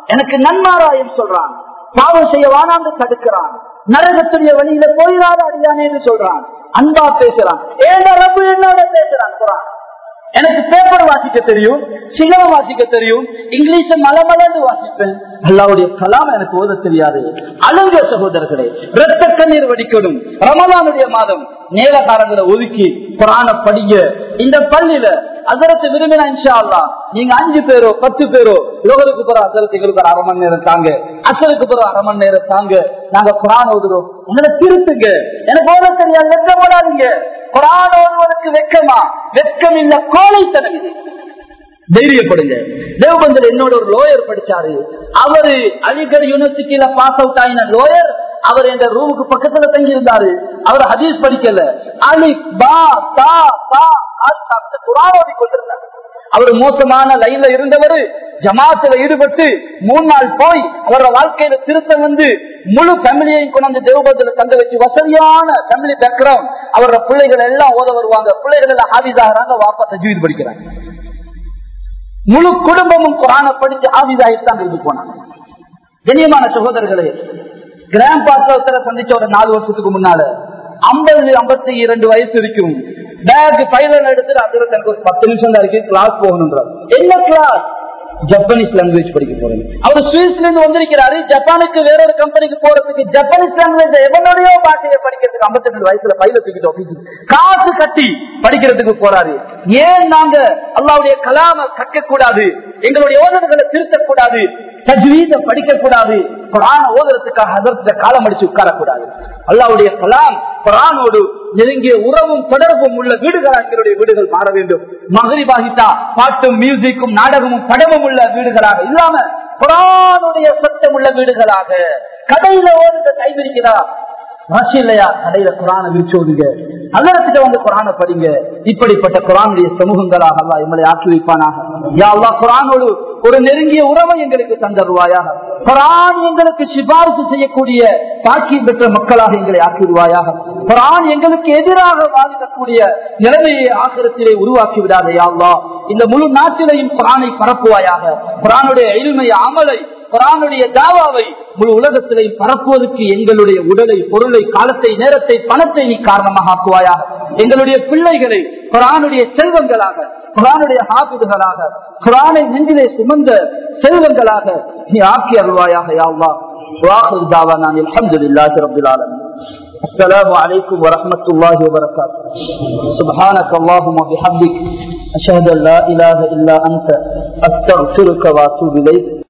எனக்கு நன்மாராயம் சொல்றான் பாவம் செய்ய வானாந்து தடுக்கிறான் நரகத்துடைய வழியில போயிடாத அடியானே என்று சொல்றான் அன்பா பேசுறான் ஏன் ரப்பு என்னோட பேசுறான் குரான் எனக்கு பேப்பர் வாசிக்க தெரியும் சிங்களம் வாசிக்க தெரியும் இங்கிலீஷ மலமலன்னு வாசிப்பேன் அல்லாவுடைய கலாம் எனக்கு ஓத தெரியாது அழுங்க சகோதரர்களே ரத்த கண்ணீர் வடிக்கணும் ரமலானுடைய மாதம் நேர காலங்களை ஒதுக்கி புராண படிங்க இந்த பள்ளியில அதரத்தை விரும்பினா இன்ஷா அல்லா நீங்க அஞ்சு பேரோ பத்து பேரோ யோகருக்கு போற அதரத்தை எங்களுக்கு ஒரு அரை மணி நேரம் தாங்க அசலுக்கு போற அரை மணி நேரம் தாங்க நாங்க குரான் ஓதுறோம் உங்களை திருத்துங்க எனக்கு ஓத தெரியாது வெக்கப்படாதீங்க குரான் ஓதுவதற்கு வெக்கமா வெக்கம் இல்ல கோழைத்தனம் இது தைரியப்படுங்க தேவபந்தில் என்னோட ஒரு லோயர் படிச்சாரு அவரு அலிகர் யூனிவர்சிட்டியில பாஸ் அவுட் ஆயின லோயர் அவர் என்ற ரூமுக்கு பக்கத்துல தங்கி இருந்தாரு அவர் ஹதீஸ் படிக்கல அலி பா தா தா குரான் ஓதி கொண்டிருந்தார் அவர் மோசமான லைன்ல இருந்தவர் ஜமாத்துல ஈடுபட்டு மூணு நாள் போய் அவரோட வாழ்க்கையில திருத்தம் வந்து முழு ஃபேமிலியையும் கொண்டு வந்து தேவபந்தில தங்க வச்சு வசதியான ஃபேமிலி பேக்ரவுண்ட் அவரோட பிள்ளைகள் எல்லாம் ஓத வருவாங்க பிள்ளைகள் எல்லாம் ஹாபிஸ் ஆகிறாங்க வாப்பா தஜ்வீத் படிக்கிறாங்க முழு குடும்பமும் குரான படிச்சு ஆவிதாயித்தான் இருந்து போனாங்க கண்ணியமான சகோதரர்களே கிராண்ட் பாஸ்டரை சந்திச்ச ஒரு நாலு வருஷத்துக்கு முன்னால ஐம்பது ஐம்பத்தி இரண்டு வயசு இருக்கும் பேக் பைலன் எடுத்து அதுல தனக்கு ஒரு பத்து நிமிஷம் தான் இருக்கு கிளாஸ் போகணுன்றார் என்ன கிளாஸ் ஜப்பானீஸ் லாங்குவேஜ் படிக்க போறேன் அவர் சுவிஸ்ல இருந்து வந்திருக்கிறாரு ஜப்பானுக்கு வேற ஒரு கம்பெனிக்கு போறதுக்கு ஜப்பானீஸ் லாங்குவேஜ் எவனோடய பாஷையை படிக்கிறதுக்கு ஐம்பத்தி ரெண்டு வயசுல பைல தூக்கிட்டு ஆபீஸ் காசு கட்டி படிக்கிறதுக்கு போறாரு ஏன் நாங்க அல்லாவுடைய கலாம கற்க கூடாது எங்களுடைய ஓதல்களை திருத்தக்கூடாது தஜ்வீத படிக்க கூடாது குரான ஓதுறதுக்காக அதற்கு காலம் அடிச்சு உட்காரக்கூடாது அல்லாவுடைய கலாம் குரானோடு நெருங்கிய உறவும் தொடர்பும் உள்ள வீடுகள் எங்களுடைய வீடுகள் மாற வேண்டும் மகரிபாகிட்டா பாட்டும் மியூசிக்கும் நாடகமும் படமும் உள்ள வீடுகளாக இல்லாம குரானுடைய சத்தம் உள்ள வீடுகளாக கடையில ஓதுங்க கைவிரிக்கிறா ராசி இல்லையா கடையில குரான விரிச்சோதுங்க நகரத்துக்கு வந்து குரான படிங்க இப்படிப்பட்ட குரானுடைய சமூகங்களாக அல்லா எங்களை ஆக்கி வைப்பானாக யா அல்லா குரானோடு ஒரு நெருங்கிய உறவை எங்களுக்கு தந்தருவாயாக குரான் எங்களுக்கு சிபாரிசு செய்யக்கூடிய பாக்கியம் பெற்ற மக்களாக எங்களை ஆக்கிடுவாயாக குரான் எங்களுக்கு எதிராக வாதிடக்கூடிய நிலைமையை ஆக்கிரத்திலே உருவாக்கி விடாதே அல்லா இந்த முழு நாட்டிலையும் குரானை பரப்புவாயாக குரானுடைய எளிமை அமலை குரானுடைய தாவாவை முழு உலகத்திலே பரப்புவதற்கு எங்களுடைய உடலை பொருளை காலத்தை நேரத்தை பணத்தை நீ காரணமாக ஆக்குவாயாக எங்களுடைய பிள்ளைகளை குரானுடைய செல்வங்களாக குரானுடைய ஹாபிதுகளாக குரானை நெஞ்சிலே சுமந்த செல்வங்களாக நீ ஆக்கி அருள்வாயாக யாவா واخر دعوانا الحمد لله رب العالمين السلام عليكم ورحمة الله وبركاته سبحانك اللهم وبحمدك أشهد أن لا إله إلا أنت أستغفرك وأتوب إليك